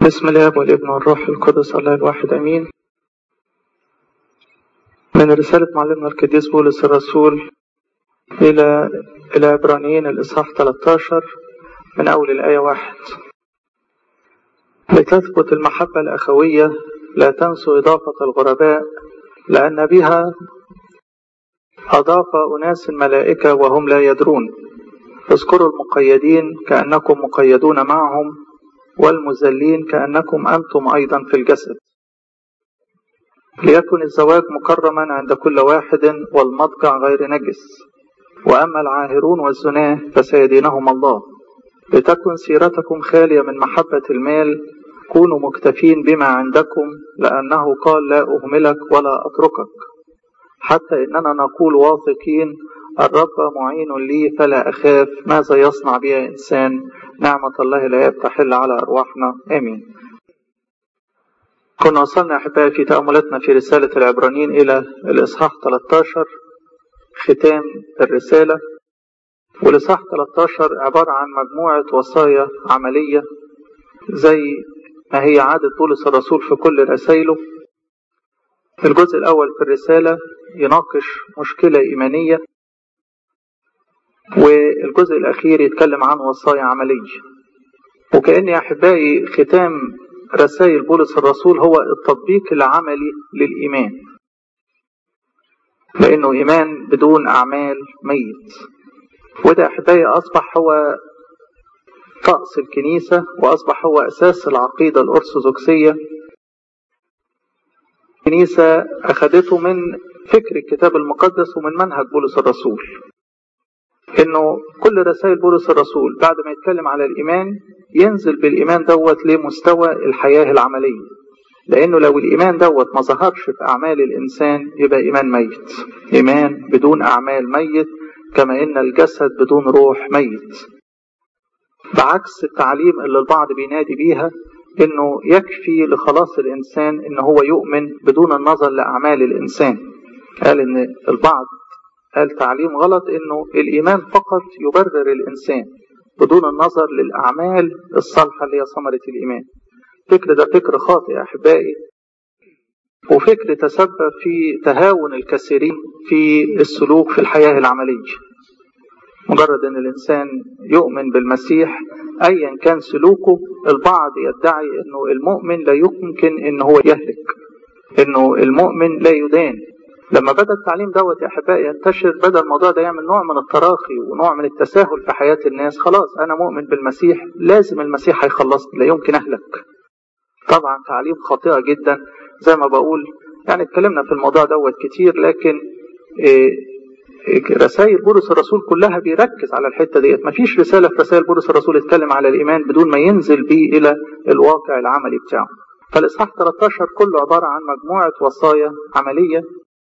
بسم الله والابن والروح القدس الله الواحد امين من رسالة معلمنا القديس بولس الرسول إلى العبرانيين الإصحاح 13 من أول الآية واحد لتثبت المحبة الأخوية لا تنسوا إضافة الغرباء لأن بها أضاف أناس الملائكة وهم لا يدرون اذكروا المقيدين كأنكم مقيدون معهم والمذلين كأنكم أنتم أيضا في الجسد ليكن الزواج مكرما عند كل واحد والمضجع غير نجس وأما العاهرون والزناه فسيدينهم الله لتكن سيرتكم خالية من محبة المال كونوا مكتفين بما عندكم لأنه قال لا أهملك ولا أتركك حتى إننا نقول واثقين الرب معين لي فلا أخاف ماذا يصنع بي إنسان نعمة الله لا تحل على أرواحنا آمين كنا وصلنا أحبائي في تأملاتنا في رسالة العبرانيين إلى الإصحاح 13 ختام الرسالة والإصحاح 13 عبارة عن مجموعة وصايا عملية زي ما هي عادة بولس الرسول في كل رسائله الجزء الأول في الرسالة يناقش مشكلة إيمانية والجزء الأخير يتكلم عن وصايا عملية وكأن يا أحبائي ختام رسائل بولس الرسول هو التطبيق العملي للإيمان لأنه إيمان بدون أعمال ميت وده أحبائي أصبح هو طقس الكنيسة وأصبح هو أساس العقيدة الأرثوذكسية الكنيسة أخذته من فكر الكتاب المقدس ومن منهج بولس الرسول انه كل رسائل بولس الرسول بعد ما يتكلم على الايمان ينزل بالايمان دوت لمستوى الحياه العمليه لانه لو الايمان دوت ما ظهرش في اعمال الانسان يبقى ايمان ميت ايمان بدون اعمال ميت كما ان الجسد بدون روح ميت بعكس التعليم اللي البعض بينادي بيها انه يكفي لخلاص الانسان ان هو يؤمن بدون النظر لاعمال الانسان قال ان البعض قال تعليم غلط انه الايمان فقط يبرر الانسان بدون النظر للاعمال الصالحه اللي هي ثمره الايمان. الفكر ده فكر خاطئ يا احبائي وفكر تسبب في تهاون الكثيرين في السلوك في الحياه العمليه. مجرد ان الانسان يؤمن بالمسيح ايا كان سلوكه البعض يدعي انه المؤمن لا يمكن ان هو يهلك انه المؤمن لا يدان لما بدا التعليم دوت يا احبائي ينتشر بدا الموضوع ده يعمل نوع من التراخي ونوع من التساهل في حياه الناس خلاص انا مؤمن بالمسيح لازم المسيح هيخلصني لا يمكن اهلك طبعا تعليم خاطئه جدا زي ما بقول يعني اتكلمنا في الموضوع دوت كتير لكن إيه رسائل بولس الرسول كلها بيركز على الحته ديت مفيش رساله في رسائل بولس الرسول يتكلم على الايمان بدون ما ينزل بيه الى الواقع العملي بتاعه فالاصحاح 13 كله عباره عن مجموعه وصايا عمليه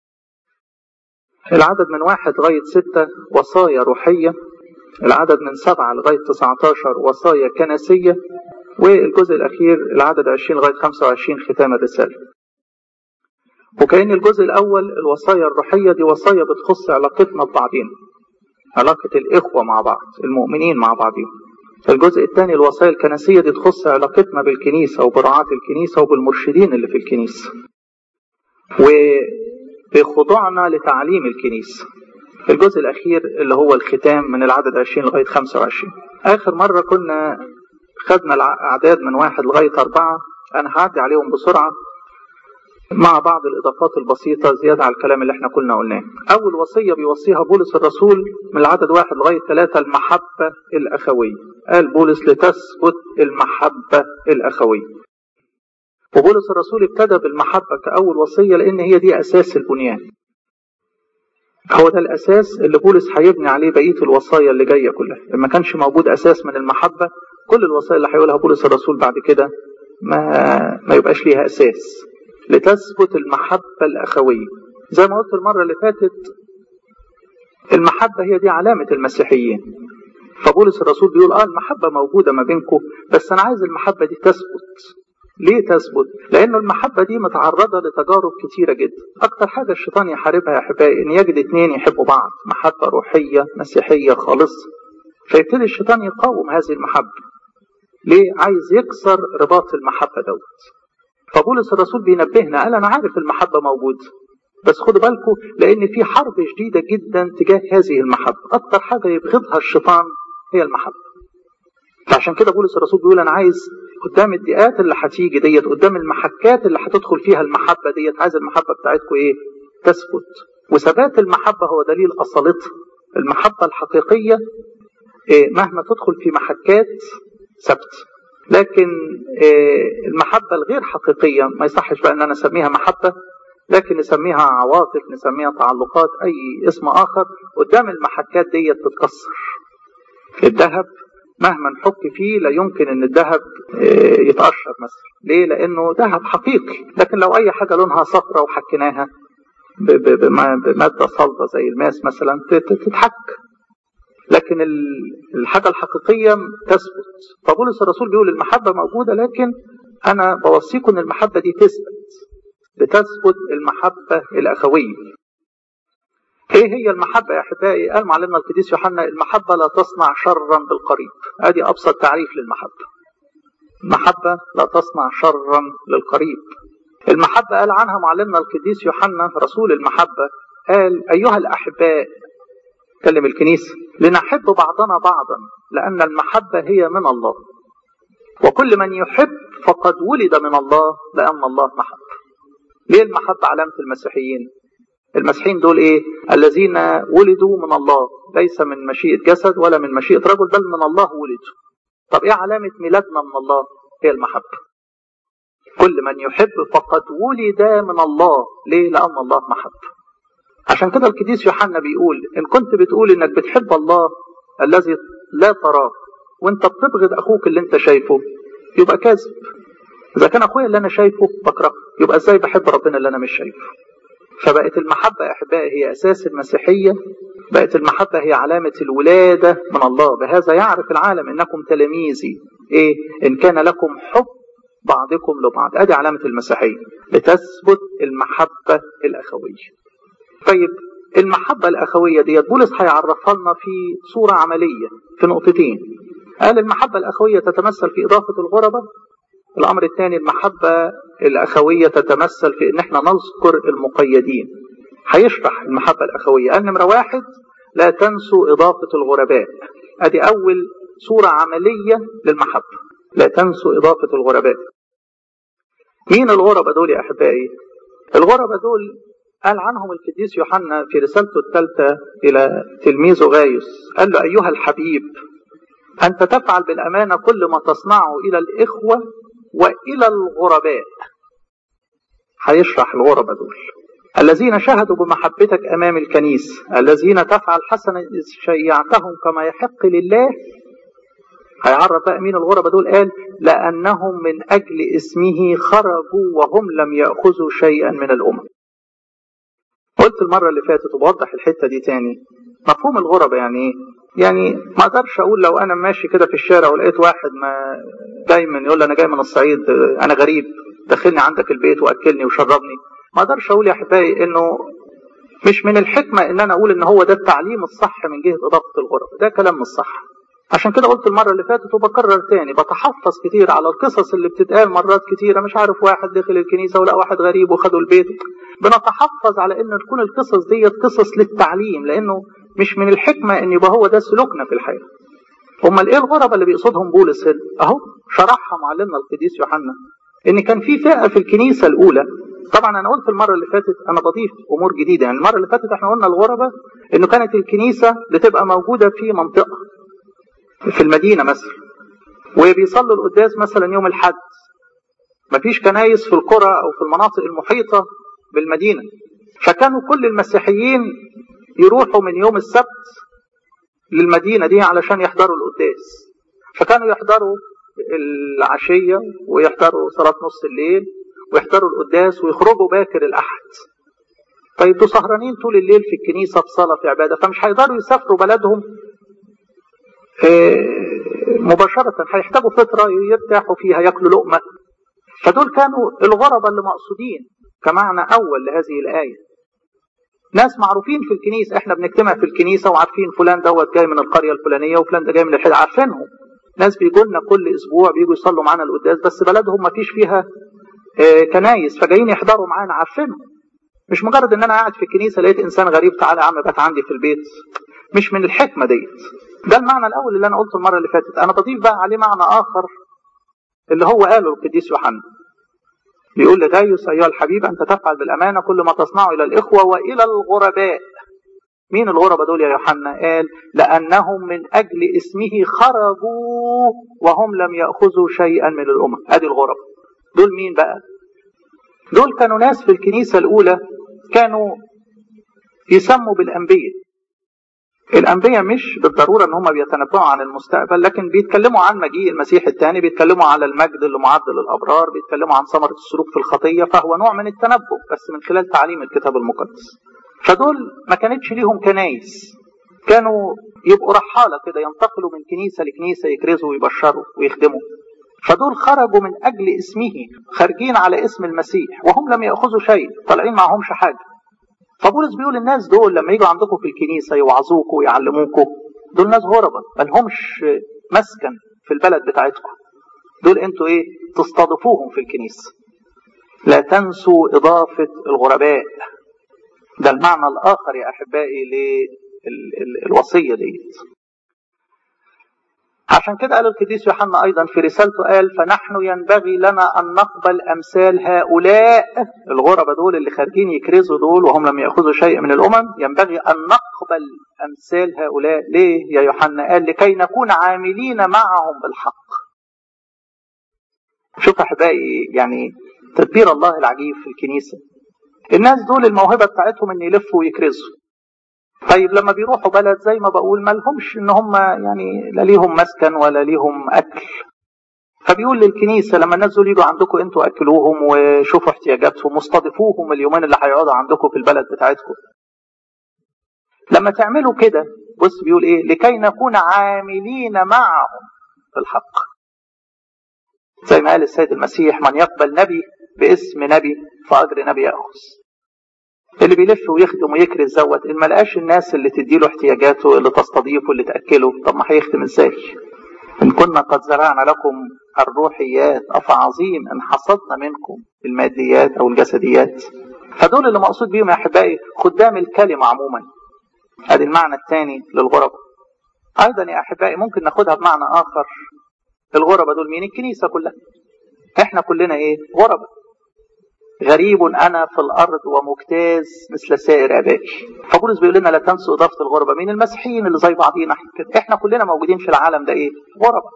العدد من واحد لغاية ستة وصايا روحية العدد من سبعة لغاية 19 وصايا كنسية والجزء الأخير العدد 20 لغاية 25 ختام الرسالة وكأن الجزء الأول الوصايا الروحية دي وصايا بتخص علاقتنا ببعضنا علاقة الإخوة مع بعض المؤمنين مع بعضهم الجزء الثاني الوصايا الكنسية دي تخص علاقتنا بالكنيسة وبرعاة الكنيسة وبالمرشدين اللي في الكنيسة و بخضوعنا لتعليم الكنيسة الجزء الأخير اللي هو الختام من العدد 20 لغاية 25 آخر مرة كنا خدنا الأعداد من واحد لغاية أربعة أنا هعدي عليهم بسرعة مع بعض الإضافات البسيطة زيادة على الكلام اللي احنا كنا قلناه أول وصية بيوصيها بولس الرسول من العدد واحد لغاية ثلاثة المحبة الأخوية قال بولس لتثبت المحبة الأخوية وبولس الرسول ابتدى بالمحبة كأول وصية لأن هي دي أساس البنيان هو ده الأساس اللي بولس هيبني عليه بقية الوصايا اللي جاية كلها لما كانش موجود أساس من المحبة كل الوصايا اللي هيقولها بولس الرسول بعد كده ما ما يبقاش ليها أساس لتثبت المحبة الأخوية زي ما قلت المرة اللي فاتت المحبة هي دي علامة المسيحيين فبولس الرسول بيقول اه المحبة موجودة ما بينكم بس أنا عايز المحبة دي تثبت ليه تثبت؟ لأنه المحبة دي متعرضة لتجارب كتيرة جدا. أكتر حاجة الشيطان يحاربها يا أحبائي إن يجد اتنين يحبوا بعض، محبة روحية مسيحية خالصة. فيبتدي الشيطان يقاوم هذه المحبة. ليه عايز يكسر رباط المحبة دوت فبولس الرسول بينبهنا قال أنا عارف المحبة موجودة بس خدوا بالكم لأن في حرب شديدة جدا تجاه هذه المحبة أكتر حاجة يبغضها الشيطان هي المحبة فعشان كده بولس الرسول بيقول أنا عايز قدام الدقات اللي هتيجي ديت قدام المحكات اللي هتدخل فيها المحبة ديت عايز المحبة بتاعتكم إيه تثبت وثبات المحبة هو دليل أصالتها المحبة الحقيقية إيه مهما تدخل في محكات ثبت لكن إيه المحبة الغير حقيقية ما يصحش بقى ان انا اسميها محبة لكن نسميها عواطف نسميها تعلقات اي اسم اخر قدام المحكات دي تتكسر الذهب مهما نحك فيه لا يمكن ان الذهب إيه يتقشر مثلا ليه لانه ذهب حقيقي لكن لو اي حاجة لونها صفرة وحكيناها بمادة صلبة زي الماس مثلا تتحك لكن الحاجة الحقيقية تثبت فبولس الرسول بيقول المحبة موجودة لكن أنا بوصيكم أن المحبة دي تثبت بتثبت المحبة الأخوية ايه هي المحبة يا احبائي؟ قال معلمنا القديس يوحنا المحبة لا تصنع شرا بالقريب. ادي ابسط تعريف للمحبة. المحبة لا تصنع شرا للقريب. المحبة قال عنها معلمنا القديس يوحنا رسول المحبة قال أيها الأحباء كلم الكنيسة لنحب بعضنا بعضا لأن المحبة هي من الله وكل من يحب فقد ولد من الله لأن الله محب ليه المحبة علامة المسيحيين المسيحيين دول ايه الذين ولدوا من الله ليس من مشيئة جسد ولا من مشيئة رجل بل من الله ولدوا طب ايه علامة ميلادنا من الله هي المحبة كل من يحب فقد ولد من الله ليه لأن الله محب عشان كده القديس يوحنا بيقول إن كنت بتقول إنك بتحب الله الذي لا تراه وانت بتبغض أخوك اللي انت شايفه يبقى كاذب إذا كان أخويا اللي أنا شايفه بكرهه يبقى إزاي بحب ربنا اللي أنا مش شايفه فبقت المحبة يا أحبائي هي أساس المسيحية بقت المحبة هي علامة الولادة من الله بهذا يعرف العالم إنكم تلاميذي إيه إن كان لكم حب بعضكم لبعض ادي علامة المسيحية لتثبت المحبة الأخوية طيب المحبة الأخوية دي بولس هيعرفها لنا في صورة عملية في نقطتين قال المحبة الأخوية تتمثل في إضافة الغربة الأمر الثاني المحبة الأخوية تتمثل في إن احنا نذكر المقيدين هيشرح المحبة الأخوية قال نمرة واحد لا تنسوا إضافة الغرباء ادي أول صورة عملية للمحبة لا تنسوا إضافة الغرباء مين الغرباء دول يا أحبائي الغرباء دول قال عنهم القديس يوحنا في رسالته الثالثة إلى تلميذه غايوس قال له أيها الحبيب أنت تفعل بالأمانة كل ما تصنعه إلى الإخوة وإلى الغرباء هيشرح الغرباء دول الذين شهدوا بمحبتك أمام الكنيس الذين تفعل حسنا إذ شيعتهم كما يحق لله هيعرف بقى مين الغرباء دول قال لأنهم من أجل اسمه خرجوا وهم لم يأخذوا شيئا من الأمم قلت المرة اللي فاتت وبوضح الحتة دي تاني مفهوم الغرباء يعني ايه؟ يعني ما اقدرش اقول لو انا ماشي كده في الشارع ولقيت واحد ما دايما يقول انا جاي من الصعيد انا غريب دخلني عندك البيت واكلني وشربني ما اقدرش اقول يا احبائي انه مش من الحكمة ان انا اقول ان هو ده التعليم الصح من جهة اضافة الغرباء ده كلام مش صح عشان كده قلت المرة اللي فاتت وبكرر تاني بتحفظ كتير على القصص اللي بتتقال مرات كتيرة مش عارف واحد دخل الكنيسة ولا واحد غريب وخدوا البيت بنتحفظ على ان تكون القصص دي قصص للتعليم لانه مش من الحكمة ان يبقى هو ده سلوكنا في الحياة امال ايه الغرباء اللي بيقصدهم بولس هنا اهو شرحها معلمنا القديس يوحنا ان كان في فئة في الكنيسة الاولى طبعا انا قلت المرة اللي فاتت انا بضيف امور جديدة يعني المرة اللي فاتت احنا قلنا الغرباء انه كانت الكنيسة بتبقى موجودة في منطقة في المدينة مثلا وبيصلوا القداس مثلا يوم الحد مفيش كنايس في القرى او في المناطق المحيطة بالمدينة فكانوا كل المسيحيين يروحوا من يوم السبت للمدينة دي علشان يحضروا القداس فكانوا يحضروا العشية ويحضروا صلاة نص الليل ويحضروا القداس ويخرجوا باكر الأحد طيب دول سهرانين طول الليل في الكنيسة في صلاة في عبادة فمش هيقدروا يسافروا بلدهم مباشرة هيحتاجوا فترة يرتاحوا فيها ياكلوا لقمة فدول كانوا الغرباء اللي مقصودين كمعنى أول لهذه الآية ناس معروفين في الكنيسة احنا بنجتمع في الكنيسة وعارفين فلان دوت جاي من القرية الفلانية وفلان ده جاي من الحدة عارفينهم ناس بيجوا لنا كل اسبوع بيجوا يصلوا معانا القداس بس بلدهم ما فيش فيها كنايس فجايين يحضروا معانا عارفينهم مش مجرد ان انا قاعد في الكنيسه لقيت انسان غريب تعالى يا عم بات عندي في البيت مش من الحكمه ديت ده المعنى الاول اللي انا قلته المره اللي فاتت انا بضيف بقى عليه معنى اخر اللي هو قاله القديس يوحنا بيقول لغايوس ايها الحبيب انت تفعل بالامانه كل ما تصنعه الى الاخوه والى الغرباء مين الغرباء دول يا يوحنا قال لانهم من اجل اسمه خرجوا وهم لم ياخذوا شيئا من الامم ادي الغرباء دول مين بقى دول كانوا ناس في الكنيسه الاولى كانوا يسموا بالانبياء الأنبياء مش بالضرورة إن هم بيتنبؤوا عن المستقبل لكن بيتكلموا عن مجيء المسيح الثاني بيتكلموا على المجد اللي معد للأبرار بيتكلموا عن ثمرة السلوك في الخطية فهو نوع من التنبؤ بس من خلال تعليم الكتاب المقدس فدول ما كانتش ليهم كنايس كانوا يبقوا رحالة كده ينتقلوا من كنيسة لكنيسة يكرزوا ويبشروا ويخدموا فدول خرجوا من أجل اسمه خارجين على اسم المسيح وهم لم يأخذوا شيء طالعين معهمش حاجة فبولس بيقول الناس دول لما يجوا عندكم في الكنيسة يوعظوكوا ويعلموكوا دول ناس غربة ما لهمش مسكن في البلد بتاعتكم دول انتوا ايه تستضيفوهم في الكنيسة لا تنسوا إضافة الغرباء ده المعنى الآخر يا أحبائي للوصية ديت عشان كده قال القديس يوحنا أيضا في رسالته قال فنحن ينبغي لنا أن نقبل أمثال هؤلاء الغرباء دول اللي خارجين يكرزوا دول وهم لم يأخذوا شيء من الأمم ينبغي أن نقبل أمثال هؤلاء ليه يا يوحنا قال لكي نكون عاملين معهم بالحق شوف أحبائي يعني تدبير الله العجيب في الكنيسة الناس دول الموهبة بتاعتهم ان يلفوا ويكرزوا طيب لما بيروحوا بلد زي ما بقول ما لهمش ان هم يعني لا ليهم مسكن ولا ليهم اكل فبيقول للكنيسة لما الناس دول يجوا عندكم انتوا اكلوهم وشوفوا احتياجاتهم واستضيفوهم اليومين اللي هيقعدوا عندكم في البلد بتاعتكم لما تعملوا كده بص بيقول ايه لكي نكون عاملين معهم في الحق زي ما قال السيد المسيح من يقبل نبي باسم نبي فاجر نبي ياخذ اللي بيلف ويخدم ويكرز زوت ان ما لقاش الناس اللي تديله احتياجاته اللي تستضيفه اللي تاكله طب ما هيخدم ازاي ان كنا قد زرعنا لكم الروحيات افعظيم ان حصدنا منكم الماديات او الجسديات فدول اللي مقصود بيهم يا احبائي خدام الكلمه عموما ادي المعنى الثاني للغرباء ايضا يا احبائي ممكن ناخدها بمعنى اخر الغرباء دول مين الكنيسه كلها احنا كلنا ايه غرباء غريب انا في الارض ومجتاز مثل سائر ابائي فبولس بيقول لنا لا تنسوا اضافه الغربه مين المسيحيين اللي زي بعضينا احنا كده احنا كلنا موجودين في العالم ده ايه غرباء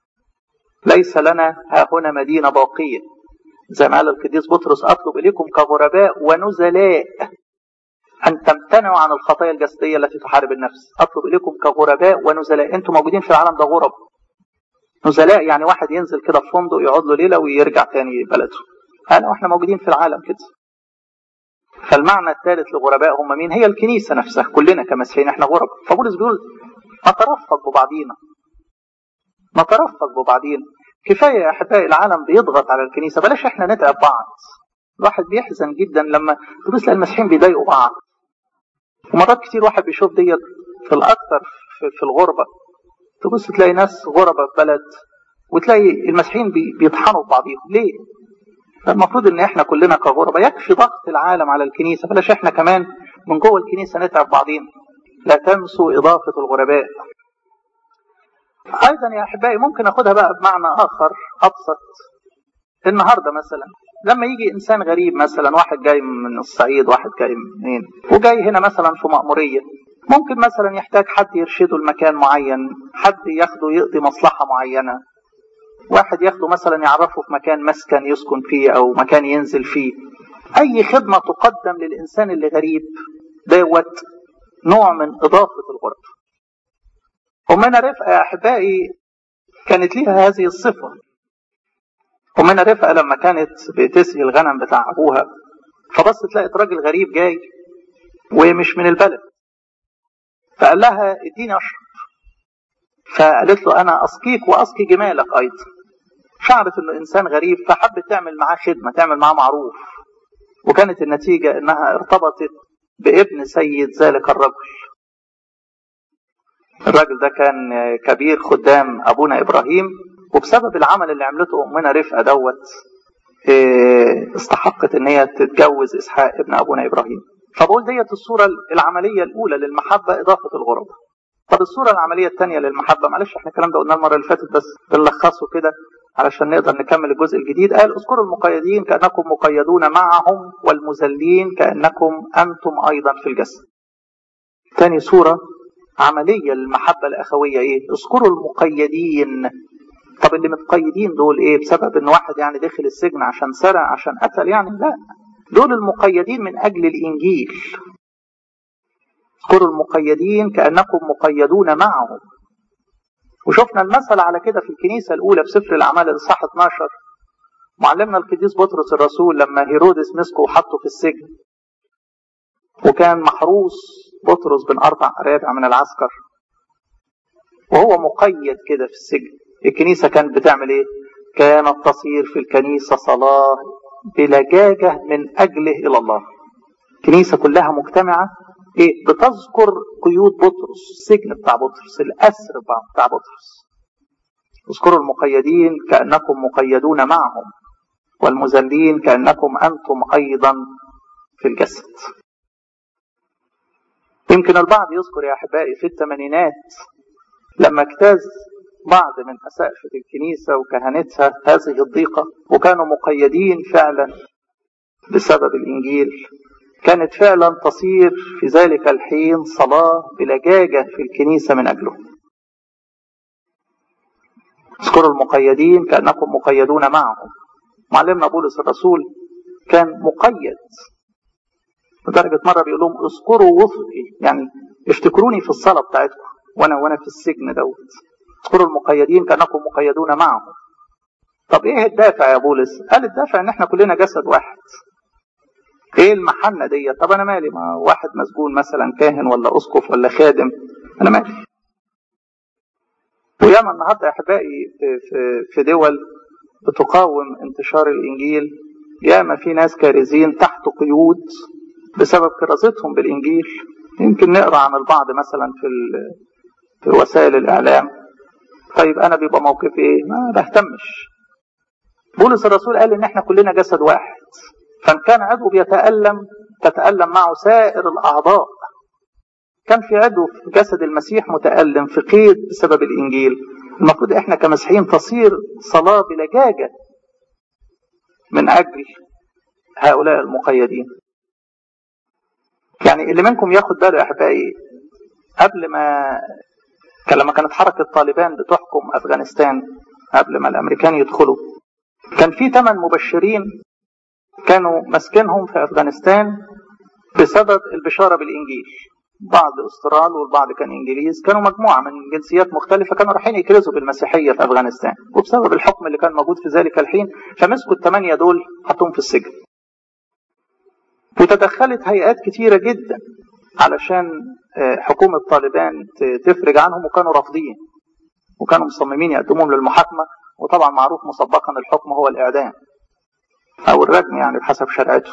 ليس لنا ها هنا مدينه باقيه زي ما قال القديس بطرس اطلب اليكم كغرباء ونزلاء ان تمتنعوا عن الخطايا الجسديه التي تحارب النفس اطلب اليكم كغرباء ونزلاء انتم موجودين في العالم ده غرب نزلاء يعني واحد ينزل كده في فندق يقعد له ليله ويرجع تاني بلده انا واحنا موجودين في العالم كده فالمعنى الثالث لغرباء هم مين هي الكنيسة نفسها كلنا كمسيحيين احنا غرب فبولس بيقول نترفق ببعضينا نترفق ببعضينا كفاية يا أحبائي العالم بيضغط على الكنيسة بلاش احنا نتعب بعض الواحد بيحزن جدا لما تبص المسيحيين بيضايقوا بعض ومرات كتير واحد بيشوف ديت في الأكثر في, في الغربة تبص تلاقي ناس غربة في بلد وتلاقي المسيحيين بيطحنوا في بعضهم ليه؟ المفروض ان احنا كلنا كغرباء يكفي ضغط العالم على الكنيسه بلاش احنا كمان من جوه الكنيسه نتعب بعضين لا تنسوا اضافه الغرباء ايضا يا احبائي ممكن اخدها بقى بمعنى اخر ابسط النهارده مثلا لما يجي انسان غريب مثلا واحد جاي من الصعيد واحد جاي منين وجاي هنا مثلا في مأموريه ممكن مثلا يحتاج حد يرشده لمكان معين حد ياخده يقضي مصلحه معينه واحد ياخده مثلا يعرفه في مكان مسكن يسكن فيه او مكان ينزل فيه اي خدمه تقدم للانسان اللي غريب دوت نوع من اضافه الغرب امنا رفقه يا احبائي كانت ليها هذه الصفه امنا رفقه لما كانت بتسقي الغنم بتاع ابوها فبصت لقت راجل غريب جاي ومش من البلد فقال لها اديني اشرب فقالت له انا اسقيك واسقي جمالك ايضا شعرت انه انسان غريب فحبت تعمل معاه خدمه تعمل معاه معروف وكانت النتيجه انها ارتبطت بابن سيد ذلك الرجل الراجل ده كان كبير خدام ابونا ابراهيم وبسبب العمل اللي عملته امنا رفقه دوت استحقت ان هي تتجوز اسحاق ابن ابونا ابراهيم فبقول ديت الصوره العمليه الاولى للمحبه اضافه الغرباء طب الصوره العمليه الثانيه للمحبه معلش احنا الكلام ده قلناه المره اللي فاتت بس بنلخصه كده علشان نقدر نكمل الجزء الجديد قال اذكروا المقيدين كانكم مقيدون معهم والمذلين كانكم انتم ايضا في الجسد ثاني صوره عمليه للمحبه الاخويه ايه اذكروا المقيدين طب اللي متقيدين دول ايه بسبب ان واحد يعني دخل السجن عشان سرق عشان قتل يعني لا دول المقيدين من اجل الانجيل اذكروا المقيدين كانكم مقيدون معهم وشفنا المثل على كده في الكنيسه الاولى في سفر الاعمال الاصحاح 12 معلمنا القديس بطرس الرسول لما هيرودس مسكه وحطه في السجن وكان محروس بطرس بن اربع ارابع من العسكر وهو مقيد كده في السجن الكنيسة كانت بتعمل ايه كانت تصير في الكنيسة صلاة بلجاجة من أجله إلى الله الكنيسة كلها مجتمعة ايه بتذكر قيود بطرس السجن بتاع بطرس الأسر بتاع بطرس اذكروا المقيدين كأنكم مقيدون معهم والمذلين كأنكم أنتم أيضا في الجسد يمكن البعض يذكر يا أحبائي في الثمانينات لما اجتاز بعض من أسقفة الكنيسة وكهنتها هذه الضيقة وكانوا مقيدين فعلا بسبب الإنجيل كانت فعلا تصير في ذلك الحين صلاة بلجاجة في الكنيسة من أجله اذكروا المقيدين كأنكم مقيدون معهم معلمنا بولس الرسول كان مقيد لدرجة مرة بيقول لهم اذكروا وفقي يعني افتكروني في الصلاة بتاعتكم وانا وانا في السجن دوت اذكروا المقيدين كانكم مقيدون معهم طب ايه الدافع يا بولس قال الدافع ان احنا كلنا جسد واحد ايه المحنة دي طب انا مالي ما واحد مسجون مثلا كاهن ولا اسقف ولا خادم انا مالي وياما النهارده يا احبائي في, في, في دول بتقاوم انتشار الانجيل ياما في ناس كارزين تحت قيود بسبب كرازتهم بالانجيل يمكن نقرا عن البعض مثلا في في وسائل الاعلام طيب انا بيبقى موقفي ايه ما بهتمش بولس الرسول قال ان احنا كلنا جسد واحد فان كان عضو بيتالم تتالم معه سائر الاعضاء كان في عضو في جسد المسيح متالم في قيد بسبب الانجيل المفروض احنا كمسيحيين تصير صلاه بلجاجه من اجل هؤلاء المقيدين يعني اللي منكم ياخد باله يا احبائي قبل ما كان لما كانت حركة طالبان بتحكم أفغانستان قبل ما الأمريكان يدخلوا كان في ثمان مبشرين كانوا ماسكينهم في أفغانستان بسبب البشارة بالإنجيل بعض استرال والبعض كان إنجليز كانوا مجموعة من جنسيات مختلفة كانوا رايحين يكرزوا بالمسيحية في أفغانستان وبسبب الحكم اللي كان موجود في ذلك الحين فمسكوا الثمانية دول حطوهم في السجن وتدخلت هيئات كتيرة جدا علشان حكومة طالبان تفرج عنهم وكانوا رافضين وكانوا مصممين يقدموهم للمحاكمة وطبعا معروف مسبقا الحكم هو الإعدام أو الرجم يعني بحسب شرعته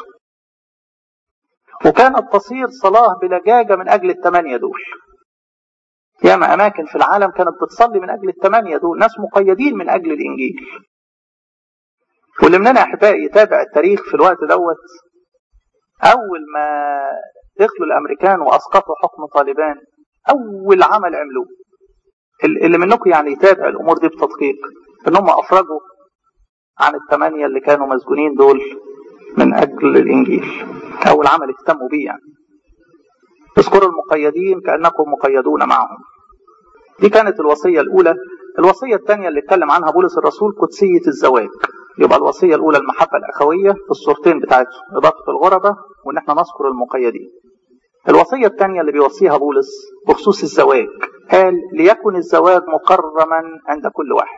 وكانت تصير صلاة بلجاجة من أجل الثمانية دول ياما أماكن في العالم كانت بتصلي من أجل الثمانية دول ناس مقيدين من أجل الإنجيل واللي مننا أحبائي يتابع التاريخ في الوقت دوت أول ما دخلوا الامريكان واسقطوا حكم طالبان اول عمل عملوه اللي منكم يعني يتابع الامور دي بتدقيق ان هم افرجوا عن الثمانيه اللي كانوا مسجونين دول من اجل الانجيل اول عمل اهتموا بيه يعني اذكروا المقيدين كانكم مقيدون معهم دي كانت الوصيه الاولى الوصيه الثانيه اللي اتكلم عنها بولس الرسول قدسيه الزواج يبقى الوصيه الاولى المحبه الاخويه في الصورتين بتاعته اضافه الغرباء وان احنا نذكر المقيدين الوصيه الثانيه اللي بيوصيها بولس بخصوص الزواج قال ليكن الزواج مكرما عند كل واحد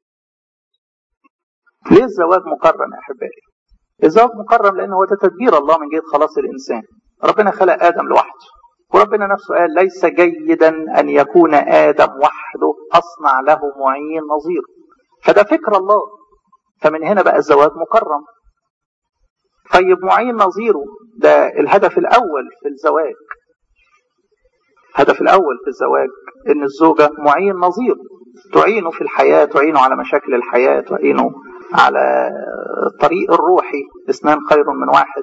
ليه الزواج مكرم يا احبائي الزواج مكرم لان هو ده تدبير الله من جهه خلاص الانسان ربنا خلق ادم لوحده وربنا نفسه قال ليس جيدا ان يكون ادم وحده اصنع له معين نظيره فده فكر الله فمن هنا بقى الزواج مكرم طيب معين نظيره ده الهدف الأول في الزواج الهدف الأول في الزواج إن الزوجة معين نظير تعينه في الحياة تعينه على مشاكل الحياة تعينه على الطريق الروحي اثنان خير من واحد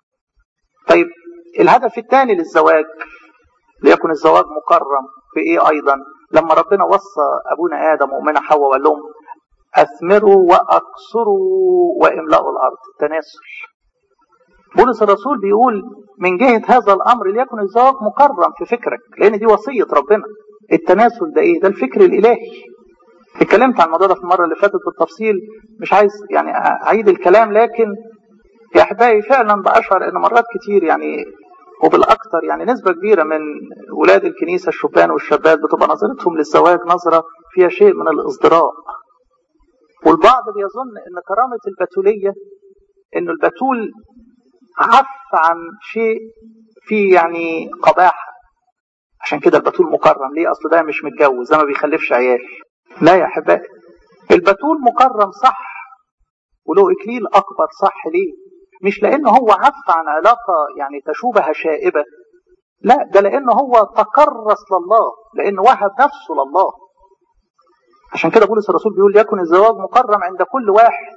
طيب الهدف الثاني للزواج ليكن الزواج مكرم في ايه ايضا لما ربنا وصى ابونا ادم وامنا حواء وقال لهم اثمروا واكثروا واملأوا الارض التناسل بولس الرسول بيقول من جهة هذا الأمر ليكن الزواج مكرم في فكرك لأن دي وصية ربنا التناسل ده إيه؟ ده الفكر الإلهي اتكلمت عن الموضوع ده في المرة اللي فاتت بالتفصيل مش عايز يعني أعيد الكلام لكن يا أحبائي فعلا بأشعر إن مرات كتير يعني وبالأكثر يعني نسبة كبيرة من ولاد الكنيسة الشبان والشابات بتبقى نظرتهم للزواج نظرة فيها شيء من الازدراء والبعض بيظن ان كرامة البتولية انه البتول عف عن شيء فيه يعني قباحة عشان كده البتول مكرم ليه اصل ده مش متجوز ده ما بيخلفش عيال لا يا احبائي البتول مكرم صح وله اكليل اكبر صح ليه مش لانه هو عف عن علاقة يعني تشوبها شائبة لا ده لانه هو تكرس لله لانه وهب نفسه لله عشان كده بولس الرسول بيقول يكن الزواج مكرم عند كل واحد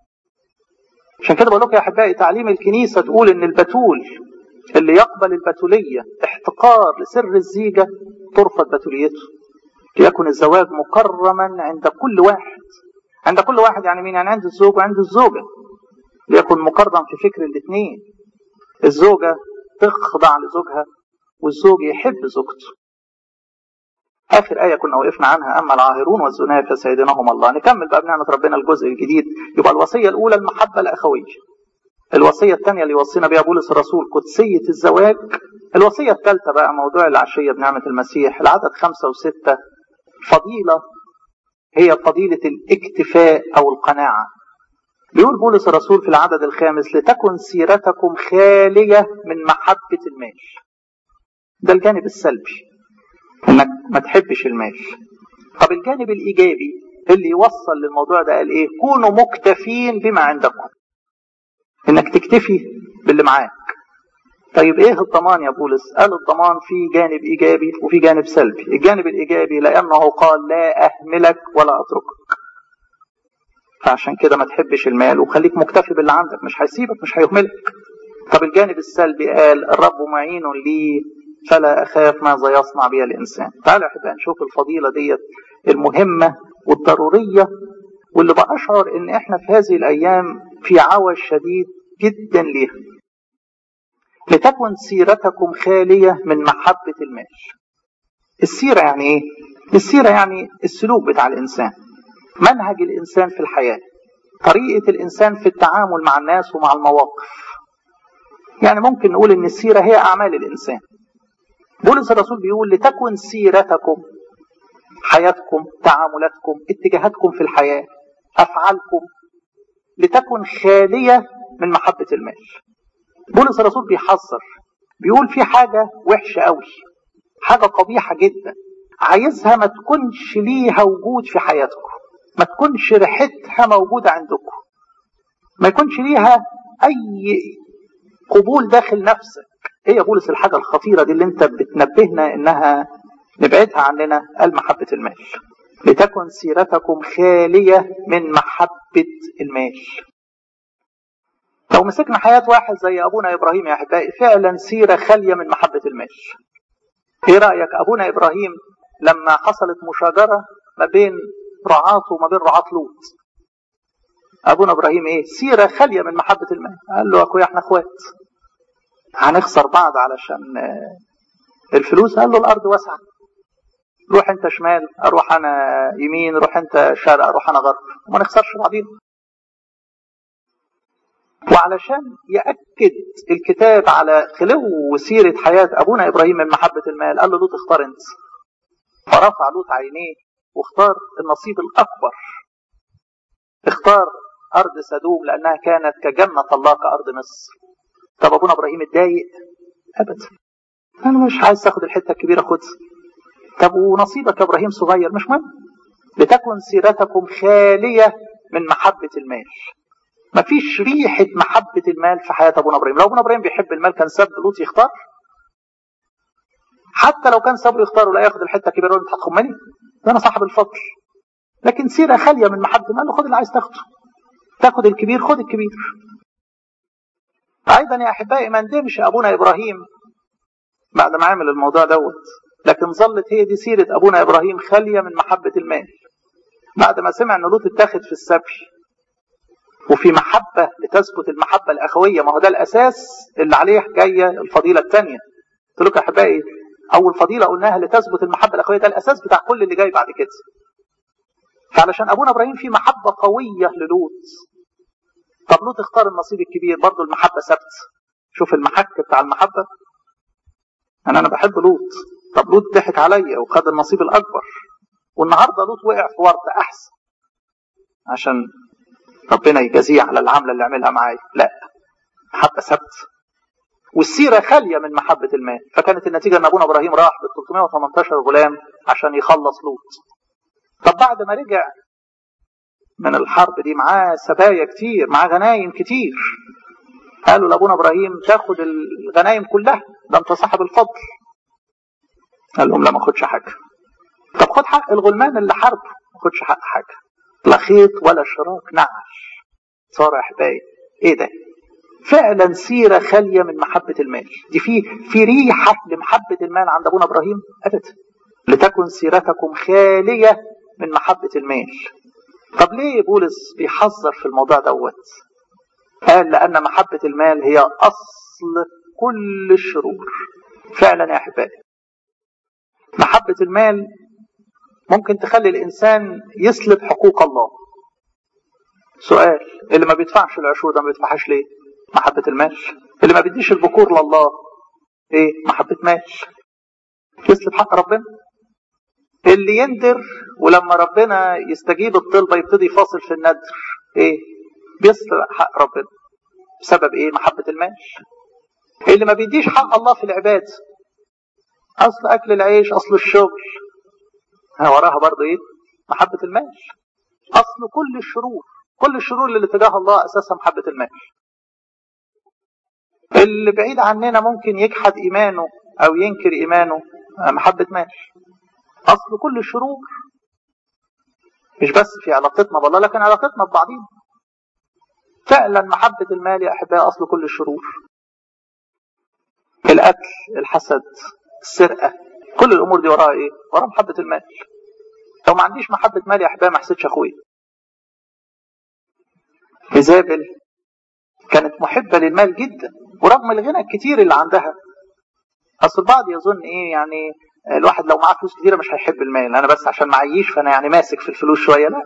عشان كده بقول لكم يا احبائي تعليم الكنيسه تقول ان البتول اللي يقبل البتوليه احتقار لسر الزيجه ترفض بتوليته ليكن الزواج مكرما عند كل واحد عند كل واحد يعني مين يعني عند الزوج وعند الزوجه ليكن مكرم في فكر الاثنين الزوجه تخضع لزوجها والزوج يحب زوجته آخر آية كنا وقفنا عنها أما العاهرون والزنا فسيدناهم الله نكمل بقى بنعمة ربنا الجزء الجديد يبقى الوصية الأولى المحبة الأخوية الوصية الثانية اللي وصينا بها بولس الرسول قدسية الزواج الوصية الثالثة بقى موضوع العشية بنعمة المسيح العدد خمسة وستة فضيلة هي فضيلة الاكتفاء أو القناعة بيقول بولس الرسول في العدد الخامس لتكن سيرتكم خالية من محبة المال ده الجانب السلبي انك ما تحبش المال طب الجانب الايجابي اللي يوصل للموضوع ده قال ايه كونوا مكتفين بما عندكم انك تكتفي باللي معاك طيب ايه الضمان يا بولس قال الضمان في جانب ايجابي وفي جانب سلبي الجانب الايجابي لانه قال لا اهملك ولا اتركك فعشان كده ما تحبش المال وخليك مكتفي باللي عندك مش هيسيبك مش هيهملك طب الجانب السلبي قال الرب معين لي فلا أخاف ماذا يصنع بي الإنسان تعالوا أحبائي نشوف الفضيلة ديت المهمة والضرورية واللي بأشعر إن إحنا في هذه الأيام في عوج شديد جدا ليها لتكن سيرتكم خالية من محبة المال السيرة يعني إيه؟ السيرة يعني السلوك بتاع الإنسان منهج الإنسان في الحياة طريقة الإنسان في التعامل مع الناس ومع المواقف يعني ممكن نقول إن السيرة هي أعمال الإنسان بولس الرسول بيقول لتكن سيرتكم حياتكم تعاملاتكم اتجاهاتكم في الحياة أفعالكم لتكن خالية من محبة المال بولس الرسول بيحذر بيقول في حاجة وحشة قوي حاجة قبيحة جدا عايزها ما تكونش ليها وجود في حياتكم ما تكونش ريحتها موجودة عندكم ما يكونش ليها أي قبول داخل نفسك ايه يا بولس الحاجة الخطيرة دي اللي انت بتنبهنا انها نبعدها عننا قال محبة المال لتكن سيرتكم خالية من محبة المال لو مسكنا حياة واحد زي أبونا إبراهيم يا أحبائي فعلا سيرة خالية من محبة المال إيه رأيك أبونا إبراهيم لما حصلت مشاجرة ما بين رعاته وما بين رعاة لوط أبونا إبراهيم إيه سيرة خالية من محبة المال قال له أخويا إحنا إخوات هنخسر بعض علشان الفلوس قال له الارض واسعه روح انت شمال اروح انا يمين روح انت شرق اروح انا غرب وما نخسرش بعضين وعلشان يأكد الكتاب على خلو سيرة حياة أبونا إبراهيم من محبة المال قال له لوط اختار أنت فرفع لوط عينيه واختار النصيب الأكبر اختار أرض سدوم لأنها كانت كجنة الله كأرض مصر طب ابونا ابراهيم اتضايق ابدا انا مش عايز تاخد الحته الكبيره خدها طب ونصيبك يا ابراهيم صغير مش مهم لتكن سيرتكم خاليه من محبه المال مفيش ريحه محبه المال في حياه ابونا ابراهيم لو ابونا ابراهيم بيحب المال كان ساب لوط يختار حتى لو كان صبره يختاره لا ياخد الحته الكبيره وانت هتخمني ده انا صاحب الفضل لكن سيره خاليه من محبه قال له خد اللي عايز تاخده تاخد الكبير خد الكبير ايضا يا احبائي ما ندمش ابونا ابراهيم بعد ما عمل الموضوع دوت لكن ظلت هي دي سيره ابونا ابراهيم خاليه من محبه المال بعد ما سمع ان لوط اتاخد في السبي وفي محبة لتثبت المحبة الأخوية ما هو ده الأساس اللي عليه جاية الفضيلة الثانية قلت لكم يا أحبائي أول فضيلة قلناها لتثبت المحبة الأخوية ده الأساس بتاع كل اللي جاي بعد كده فعلشان أبونا إبراهيم في محبة قوية للوط طب لوط اختار النصيب الكبير برضه المحبة ثابت شوف المحك بتاع المحبة أنا أنا بحب لوط طب لوط ضحك عليا وخد النصيب الأكبر والنهارده لوط وقع في ورطة أحسن عشان ربنا يجازيه على العملة اللي عملها معايا لا محبة ثبت والسيرة خالية من محبة المال فكانت النتيجة ان ابونا ابراهيم راح بال 318 غلام عشان يخلص لوط طب بعد ما رجع من الحرب دي معاه سبايا كتير معاه غنايم كتير قالوا لابونا ابراهيم تاخد الغنايم كلها ده انت صاحب الفضل قال لهم لا ما اخدش حاجه طب خد حق الغلمان اللي حاربوا ما اخدش حق حاجه لا خيط ولا شراك نعش صار احبائي ايه ده فعلا سيره خاليه من محبه المال دي في في ريحه لمحبه المال عند ابونا ابراهيم ابدا لتكن سيرتكم خاليه من محبه المال طب ليه بولس بيحذر في الموضوع دوت قال لان محبه المال هي اصل كل الشرور فعلا يا احبائي محبه المال ممكن تخلي الإنسان يسلب حقوق الله سؤال اللي ما بيدفعش العشور ده ما بيدفعهاش ليه محبة المال اللي ما بيديش البكور لله ايه محبة مال يسلب حق ربنا اللي يندر ولما ربنا يستجيب الطلبة يبتدي يفاصل في الندر ايه بيسلب حق ربنا بسبب ايه محبة المال اللي ما بيديش حق الله في العباد اصل اكل العيش اصل الشغل وراها برضه ايه محبة المال اصل كل الشرور كل الشرور اللي تجاه الله اساسها محبة المال اللي بعيد عننا ممكن يجحد ايمانه او ينكر ايمانه محبة مال اصل كل الشرور مش بس في علاقتنا بالله لكن علاقتنا ببعضينا فعلا محبة المال يا احبائي اصل كل الشرور القتل الحسد السرقة كل الامور دي وراها ايه وراها محبة المال لو ما عنديش محبة مال يا احبائي ما احسدش اخويا ايزابل كانت محبة للمال جدا ورغم الغنى الكتير اللي عندها اصل البعض يظن ايه يعني الواحد لو معاه فلوس كتيره مش هيحب المال انا بس عشان معيش فانا يعني ماسك في الفلوس شويه لا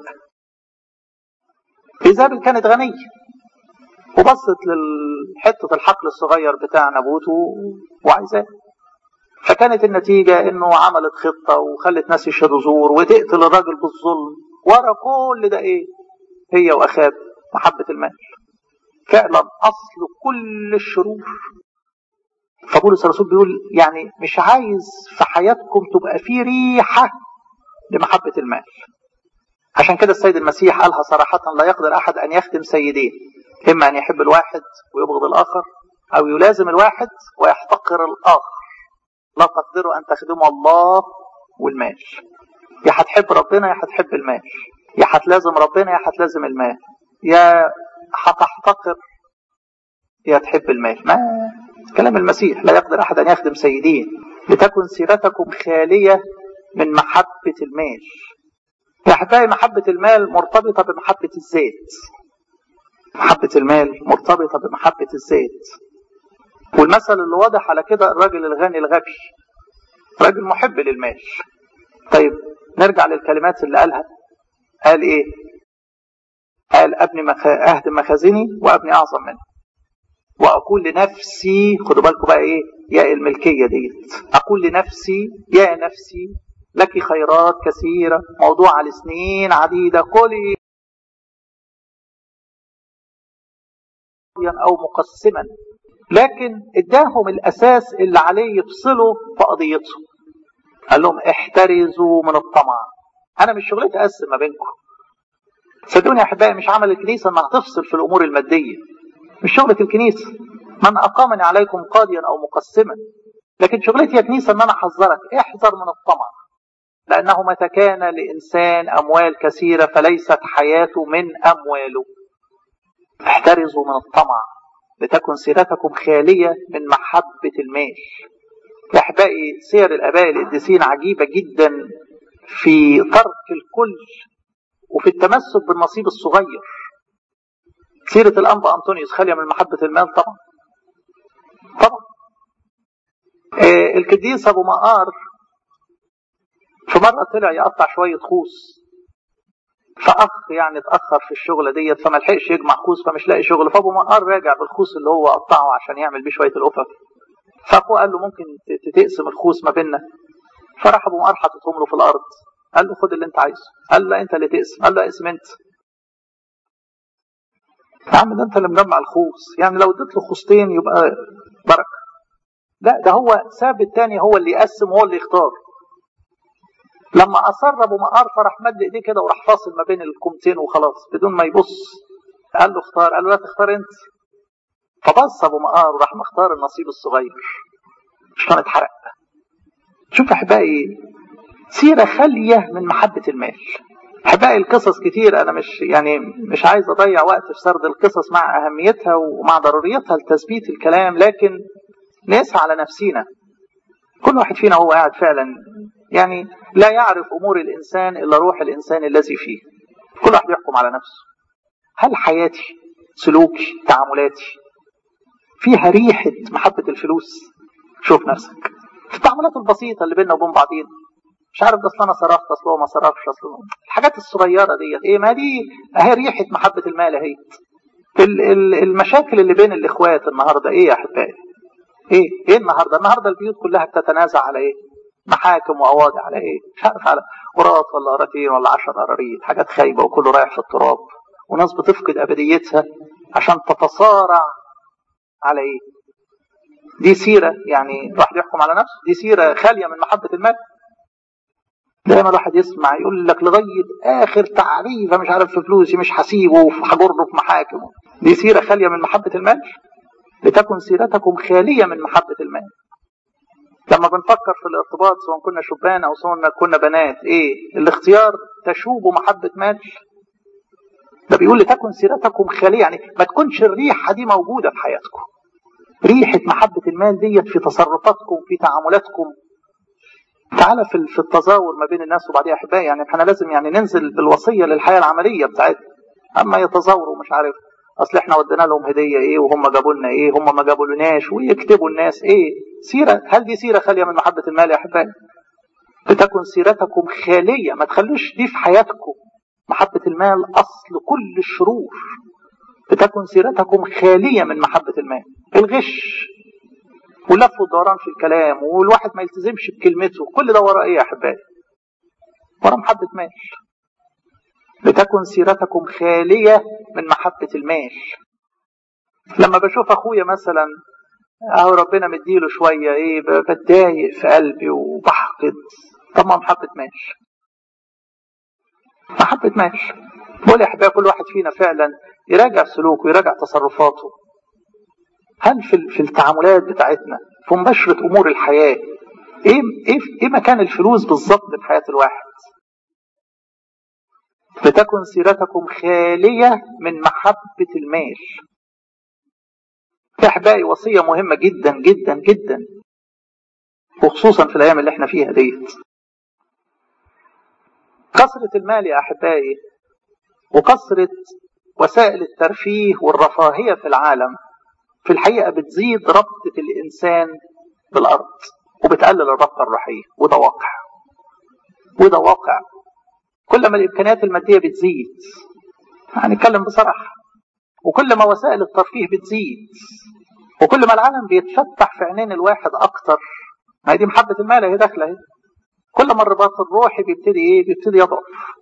ايزابل كانت غنيه وبصت لحته الحقل الصغير بتاع نابوت وعايزاه فكانت النتيجة انه عملت خطة وخلت ناس يشهدوا زور وتقتل الراجل بالظلم ورا كل ده ايه هي واخاب محبة المال فعلا اصل كل الشرور فبولس الرسول بيقول يعني مش عايز في حياتكم تبقى في ريحة لمحبة المال عشان كده السيد المسيح قالها صراحة لا يقدر أحد أن يخدم سيدين إما أن يحب الواحد ويبغض الآخر أو يلازم الواحد ويحتقر الآخر لا تقدروا أن تخدموا الله والمال يا هتحب ربنا يا هتحب المال يا هتلازم ربنا يا هتلازم المال يا هتحتقر يا تحب المال ما كلام المسيح لا يقدر أحد أن يخدم سيدين لتكن سيرتكم خالية من محبة المال يا أحبائي محبة المال مرتبطة بمحبة الذات محبة المال مرتبطة بمحبة الذات والمثل اللي واضح على كده الراجل الغني الغبي راجل محب للمال طيب نرجع للكلمات اللي قالها قال ايه قال ابني مخ... اهدم مخازني وابني اعظم منه واقول لنفسي خدوا بالكم بقى ايه يا الملكيه ديت اقول لنفسي يا نفسي لك خيرات كثيره موضوعه لسنين عديده كلي او مقسما لكن اداهم الاساس اللي عليه يفصلوا في قضيتهم قال لهم احترزوا من الطمع انا مش شغلتي اقسم ما بينكم صدقوني يا احبائي مش عمل الكنيسه انها تفصل في الامور الماديه مش شغله الكنيسه من اقامني عليكم قاضيا او مقسما لكن شغلتي يا كنيسة ان انا احذرك احذر من الطمع لانه متى كان لانسان اموال كثيرة فليست حياته من امواله احترزوا من الطمع لتكن سيرتكم خالية من محبة المال احبائي سير الاباء القديسين عجيبة جدا في ترك الكل وفي التمسك بالنصيب الصغير سيرة الأنبا أنطونيوس خالية من محبة المال طبعا طبعا آه القديس أبو مقار في مرة طلع يقطع شوية خوص فأخ يعني اتأخر في الشغلة ديت فما لحقش يجمع خوص فمش لاقي شغل فأبو مقار راجع بالخوص اللي هو قطعه عشان يعمل بيه شوية القفف فأخوه قال له ممكن تقسم الخوص ما بيننا فراح أبو مقار حاططهم له في الأرض قال له خد اللي أنت عايزه قال له أنت اللي تقسم قال له اقسم أنت يا عم ده انت اللي مجمع الخوص يعني لو اديت له خوصتين يبقى بركه لا ده هو ساب التاني هو اللي يقسم وهو اللي يختار لما اصر ابو مقار فراح مد ايديه كده وراح فاصل ما بين الكومتين وخلاص بدون ما يبص قال له اختار قال له لا تختار انت فبص ابو مقار وراح مختار النصيب الصغير عشان اتحرق شوف احبائي سيره خاليه من محبه المال احبائي القصص كتير انا مش يعني مش عايز اضيع وقت في سرد القصص مع اهميتها ومع ضروريتها لتثبيت الكلام لكن نسعى على نفسينا كل واحد فينا هو قاعد فعلا يعني لا يعرف امور الانسان الا روح الانسان الذي فيه كل واحد يحكم على نفسه هل حياتي سلوكي تعاملاتي فيها ريحه محبه الفلوس شوف نفسك في التعاملات البسيطه اللي بيننا وبين بعضينا مش عارف ده اصل انا صرفت اصل هو ما صرفش اصل الحاجات الصغيره ديت ايه ما دي اهي ريحه محبه المال اهي المشاكل اللي بين الاخوات النهارده ايه يا احبائي ايه ايه النهارده النهارده البيوت كلها بتتنازع على ايه محاكم وقواضي على ايه مش عارف على قراط ولا قراتين ولا 10 قراريط حاجات خايبه وكله رايح في التراب وناس بتفقد ابديتها عشان تتصارع على ايه دي سيره يعني الواحد يحكم على نفسه دي سيره خاليه من محبه المال دايما الواحد يسمع يقول لك لغايه اخر تعريفه مش عارف في فلوسي مش هسيبه وهجره في محاكم دي سيره خاليه من محبه المال لتكن سيرتكم خاليه من محبه المال لما بنفكر في الارتباط سواء كنا شبان او سواء كنا بنات ايه الاختيار تشوب محبه مال ده بيقول لتكن سيرتكم خاليه يعني ما تكونش الريحه دي موجوده في حياتكم ريحه محبه المال ديت في تصرفاتكم في تعاملاتكم تعالى في في التزاور ما بين الناس وبعضها احبائي يعني احنا لازم يعني ننزل بالوصيه للحياه العمليه بتاعتنا اما يتزاوروا مش عارف اصل احنا ودينا لهم هديه ايه وهم جابوا لنا ايه هم ما جابوا لناش ويكتبوا الناس ايه سيره هل دي سيره خاليه من محبه المال يا احبائي بتكن سيرتكم خاليه ما تخلوش دي في حياتكم محبه المال اصل كل الشرور بتكن سيرتكم خاليه من محبه المال الغش واللف والدوران في الكلام والواحد ما يلتزمش بكلمته كل ده وراه ايه يا احبائي وراه محبه مال لتكن سيرتكم خاليه من محبه المال لما بشوف اخويا مثلا اهو ربنا مديله شويه ايه بتضايق في قلبي وبحقد طب ما محبه مال محبه مال بقول يا احبائي كل واحد فينا فعلا يراجع سلوكه يراجع تصرفاته هل في في التعاملات بتاعتنا في مباشرة أمور الحياة إيه إيه إيه مكان الفلوس بالظبط في حياة الواحد؟ لتكن سيرتكم خالية من محبة المال. في أحبائي وصية مهمة جدا جدا جدا وخصوصا في الأيام اللي احنا فيها ديت. كثرة المال يا أحبائي وكثرة وسائل الترفيه والرفاهية في العالم في الحقيقة بتزيد ربطة الإنسان بالأرض وبتقلل الربطة الروحية وده واقع وده واقع كل ما الإمكانيات المادية بتزيد هنتكلم بصراحة وكل ما وسائل الترفيه بتزيد وكل ما العالم بيتفتح في عينين الواحد أكتر ما هي دي محبة المال هي داخلة اهي كل ما الرباط الروحي بيبتدي إيه بيبتدي يضعف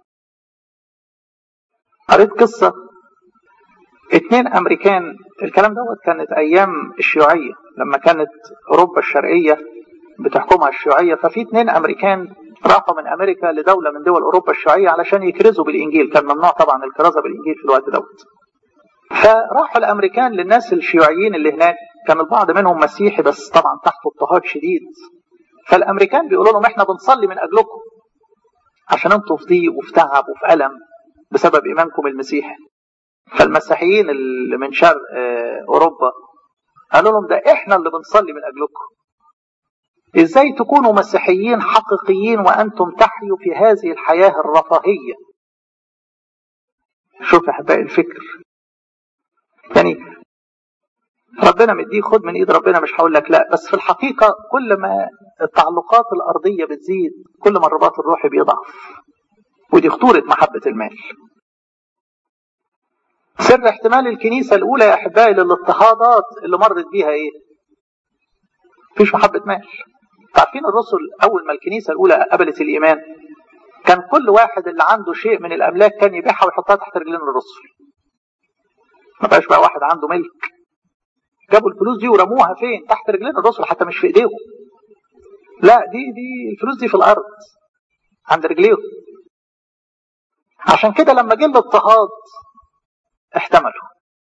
قريت قصة اتنين امريكان الكلام دوت كانت ايام الشيوعيه لما كانت اوروبا الشرقيه بتحكمها الشيوعيه ففي اتنين امريكان راحوا من امريكا لدوله من دول اوروبا الشيوعيه علشان يكرزوا بالانجيل كان ممنوع طبعا الكرازه بالانجيل في الوقت دوت فراحوا الامريكان للناس الشيوعيين اللي هناك كان البعض منهم مسيحي بس طبعا تحت اضطهاد شديد فالامريكان بيقولوا لهم احنا بنصلي من اجلكم عشان انتوا في ضيق وفي تعب وفي الم بسبب ايمانكم المسيحي فالمسيحيين اللي من شرق اوروبا قالوا لهم ده احنا اللي بنصلي من اجلكم ازاي تكونوا مسيحيين حقيقيين وانتم تحيوا في هذه الحياه الرفاهيه شوف احبائي الفكر يعني ربنا مديه خد من ايد ربنا مش هقول لك لا بس في الحقيقه كل ما التعلقات الارضيه بتزيد كل ما الرباط الروحي بيضعف ودي خطوره محبه المال سر احتمال الكنيسه الاولى يا احبائي للاضطهادات اللي مرت بيها ايه مفيش محبه مال عارفين الرسل اول ما الكنيسه الاولى قبلت الايمان كان كل واحد اللي عنده شيء من الاملاك كان يبيعها ويحطها تحت رجلين الرسل ما بقاش بقى واحد عنده ملك جابوا الفلوس دي ورموها فين تحت رجلين الرسل حتى مش في ايديهم لا دي دي الفلوس دي في الارض عند رجليهم عشان كده لما جه الاضطهاد احتملوا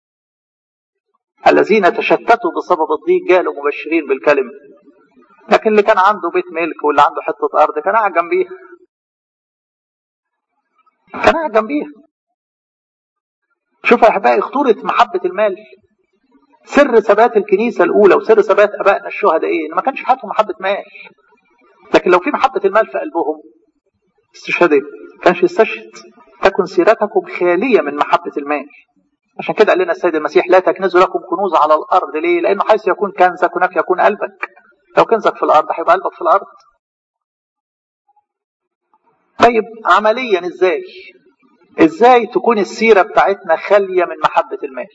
الذين تشتتوا بسبب الضيق جالوا مبشرين بالكلمه لكن اللي كان عنده بيت ملك واللي عنده حته ارض كان قاعد جنبيها كان قاعد جنبيها شوف يا احبائي خطوره محبه المال سر ثبات الكنيسه الاولى وسر ثبات ابائنا الشهداء ايه؟ ان ما كانش في حياتهم محبه مال. لكن لو في محبه المال في قلبهم استشهاد ايه؟ ما كانش يستشهد. تكن سيرتكم خاليه من محبه المال. عشان كده قال لنا السيد المسيح لا تكنزوا لكم كنوز على الارض ليه؟ لانه حيث يكون كنزك هناك يكون قلبك. لو كنزك في الارض هيبقى قلبك في الارض. طيب عمليا ازاي؟ ازاي تكون السيره بتاعتنا خاليه من محبه المال؟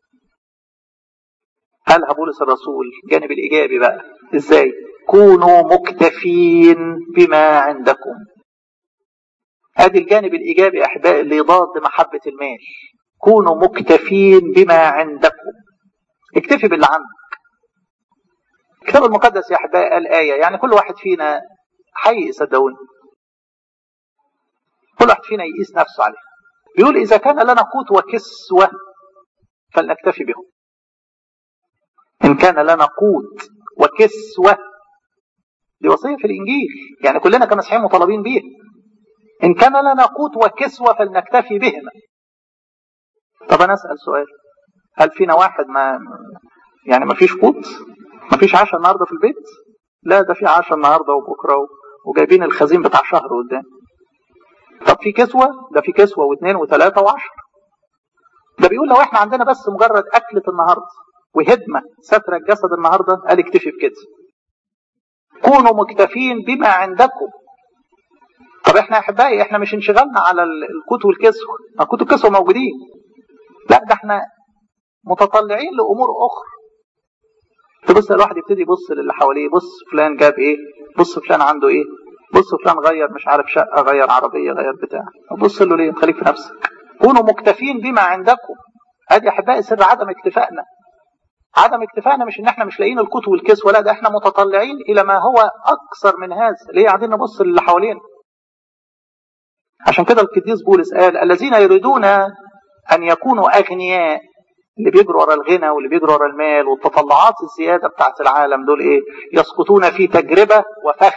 قالها بولس الرسول الجانب الايجابي بقى ازاي كونوا مكتفين بما عندكم ادي الجانب الايجابي يا احبائي اللي يضاد محبه المال كونوا مكتفين بما عندكم اكتفي باللي عندك الكتاب المقدس يا احبائي قال ايه يعني كل واحد فينا حي صدقوني كل واحد فينا يقيس نفسه عليها بيقول اذا كان لنا قوت وكسوه فلنكتفي بهم إن كان لنا قوت وكسوة دي وصية في الإنجيل يعني كلنا كمسيحيين مطالبين بيها إن كان لنا قوت وكسوة فلنكتفي بهما طب أنا أسأل سؤال هل فينا واحد ما يعني ما فيش قوت ما فيش عشاء النهاردة في البيت لا ده في عشاء النهاردة وبكرة وجايبين الخزين بتاع شهر قدام طب في كسوة ده في كسوة واثنين وثلاثة وعشرة ده بيقول لو احنا عندنا بس مجرد أكلة النهاردة وهدمة ستر الجسد النهاردة قال اكتفي بكده كونوا مكتفين بما عندكم طب احنا يا احبائي احنا مش انشغلنا على الكوت والكسوة الكوت والكسوة موجودين لا ده احنا متطلعين لامور اخرى تبص الواحد يبتدي يبص للي حواليه بص فلان جاب ايه بص فلان عنده ايه بص فلان غير مش عارف شقه غير عربيه غير بتاع بص له ليه خليك في نفسك كونوا مكتفين بما عندكم ادي يا احبائي سر عدم اكتفائنا عدم اكتفائنا مش ان احنا مش لاقيين الكتب والكسوه لا ده احنا متطلعين الى ما هو اكثر من هذا ليه قاعدين نبص للي حوالينا عشان كده القديس بولس قال الذين يريدون ان يكونوا اغنياء اللي بيجروا ورا الغنى واللي بيجروا ورا المال والتطلعات الزياده بتاعت العالم دول ايه يسقطون في تجربه وفخ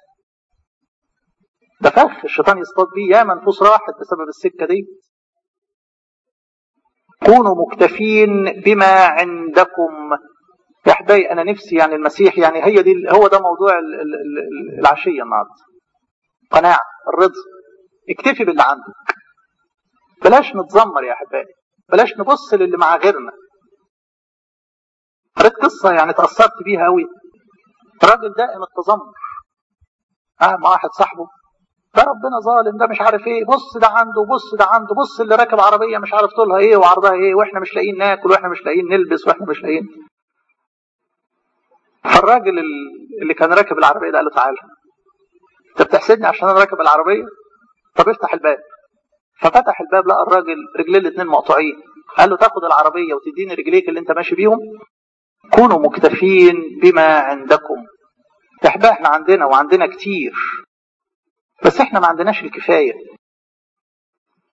ده فخ الشيطان يصطاد بيه ياما نفوس راحت بسبب السكه دي كونوا مكتفين بما عندكم يا احبائي انا نفسي يعني المسيح يعني هي دي هو ده موضوع العشيه النهارده قناعه الرضا اكتفي باللي عندك بلاش نتذمر يا احبائي بلاش نبص للي مع غيرنا قريت قصه يعني تاثرت بيها قوي راجل دائم التذمر قاعد مع واحد صاحبه ده ربنا ظالم ده مش عارف ايه بص ده عنده بص ده عنده بص اللي راكب عربيه مش عارف طولها ايه وعرضها ايه واحنا مش لاقيين ناكل واحنا مش لاقيين نلبس واحنا مش لاقيين فالراجل اللي كان راكب العربيه ده قال له تعالى انت بتحسدني عشان انا راكب العربيه طب افتح الباب ففتح الباب لقى الراجل رجليه الاثنين مقطوعين قال له تاخد العربيه وتديني رجليك اللي انت ماشي بيهم كونوا مكتفين بما عندكم احنا احنا عندنا وعندنا كتير بس احنا ما عندناش الكفايه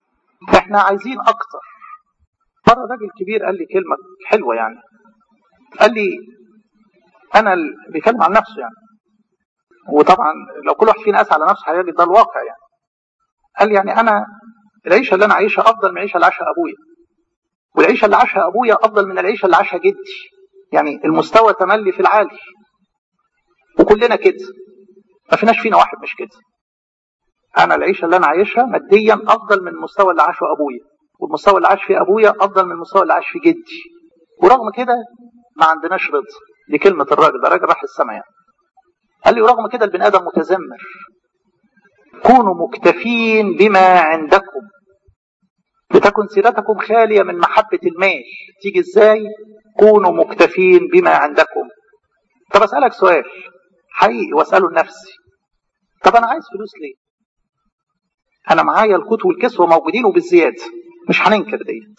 احنا عايزين اكتر مره راجل كبير قال لي كلمه حلوه يعني قال لي انا ال... بيتكلم عن نفسه يعني وطبعا لو كل واحد فينا قاس على نفسه هيجد ده الواقع يعني قال لي يعني انا العيشه اللي انا عايشها افضل من العيشه اللي عاشها ابويا والعيشه اللي عاشها ابويا افضل من العيشه اللي عاشها جدي يعني المستوى تملي في العالي وكلنا كده ما فيناش فينا واحد مش كده انا العيشه اللي انا عايشها ماديا افضل من المستوى اللي عاشه ابويا والمستوى اللي عاش فيه ابويا افضل من المستوى اللي عاش فيه جدي ورغم كده ما عندناش رضا دي كلمه الراجل ده راجل راح السماء يعني قال لي ورغم كده البني ادم متذمر كونوا مكتفين بما عندكم لتكن سيرتكم خاليه من محبه المال تيجي ازاي كونوا مكتفين بما عندكم طب اسالك سؤال حقيقي واساله لنفسي طب انا عايز فلوس ليه انا معايا القوت والكسوه موجودين وبالزياده مش هننكر ديت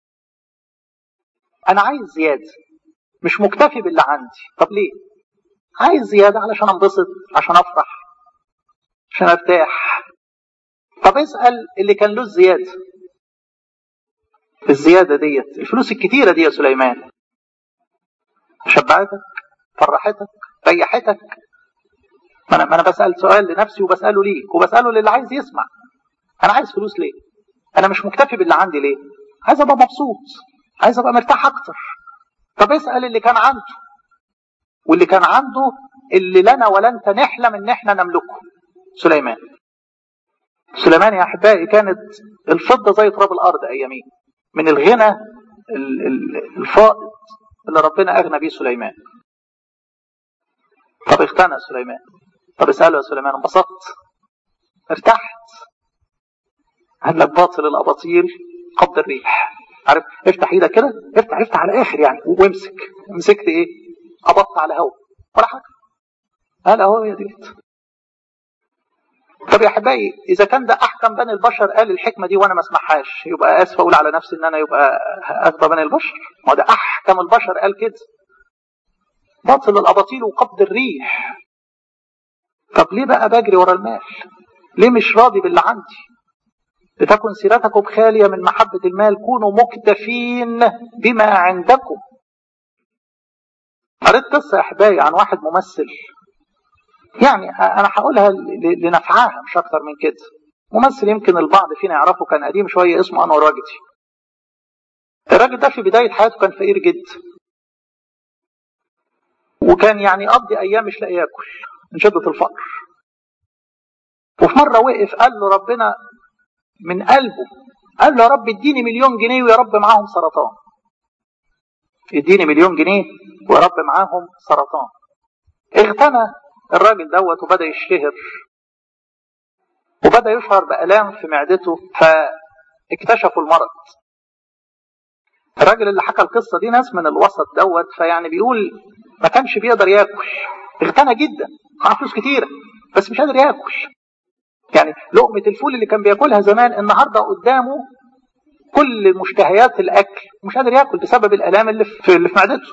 انا عايز زياده مش مكتفي باللي عندي طب ليه عايز زياده علشان انبسط عشان افرح عشان ارتاح طب اسال اللي كان له الزياده الزياده ديت الفلوس الكتيره دي يا سليمان شبعتك فرحتك ريحتك ما انا ما انا بسال سؤال لنفسي وبساله ليك وبساله للي عايز يسمع انا عايز فلوس ليه انا مش مكتفي باللي عندي ليه عايز ابقى مبسوط عايز ابقى مرتاح اكتر طب اسال اللي كان عنده واللي كان عنده اللي لنا ولا انت نحلم ان احنا نملكه سليمان سليمان يا احبائي كانت الفضه زي تراب الارض اياميه من الغنى الفائض اللي ربنا اغنى بيه سليمان طب اغتنى سليمان طب اساله يا سليمان انبسطت ارتحت قال لك باطل الاباطيل قبض الريح عارف افتح ايدك كده افتح افتح على الاخر يعني وامسك مسكت ايه قبضت على هوا ولا حاجه قال اهو يا ديت طب يا احبائي اذا كان ده احكم بني البشر قال الحكمه دي وانا ما اسمعهاش يبقى اسف اقول على نفسي ان انا يبقى اغبى بني البشر ما ده احكم البشر قال كده باطل الاباطيل وقبض الريح طب ليه بقى بجري ورا المال ليه مش راضي باللي عندي لتكن سيرتكم خالية من محبة المال كونوا مكتفين بما عندكم قريت قصة يا أحبائي عن واحد ممثل يعني أنا هقولها لنفعاها مش أكتر من كده ممثل يمكن البعض فينا يعرفه كان قديم شوية اسمه أنور واجدي الراجل ده في بداية حياته كان فقير جدا وكان يعني يقضي أيام مش لاقي ياكل من شدة الفقر وفي مرة وقف قال له ربنا من قلبه قال له يا رب اديني مليون جنيه ويا رب معاهم سرطان اديني مليون جنيه ويا رب معاهم سرطان اغتنى الراجل دوت وبدا يشتهر وبدا يشعر بالام في معدته فاكتشفوا المرض الراجل اللي حكى القصه دي ناس من الوسط دوت فيعني بيقول ما كانش بيقدر ياكل اغتنى جدا معاه فلوس كتيره بس مش قادر ياكل يعني لقمة الفول اللي كان بياكلها زمان النهارده قدامه كل مشتهيات الاكل مش قادر ياكل بسبب الالام اللي في اللي في معدته.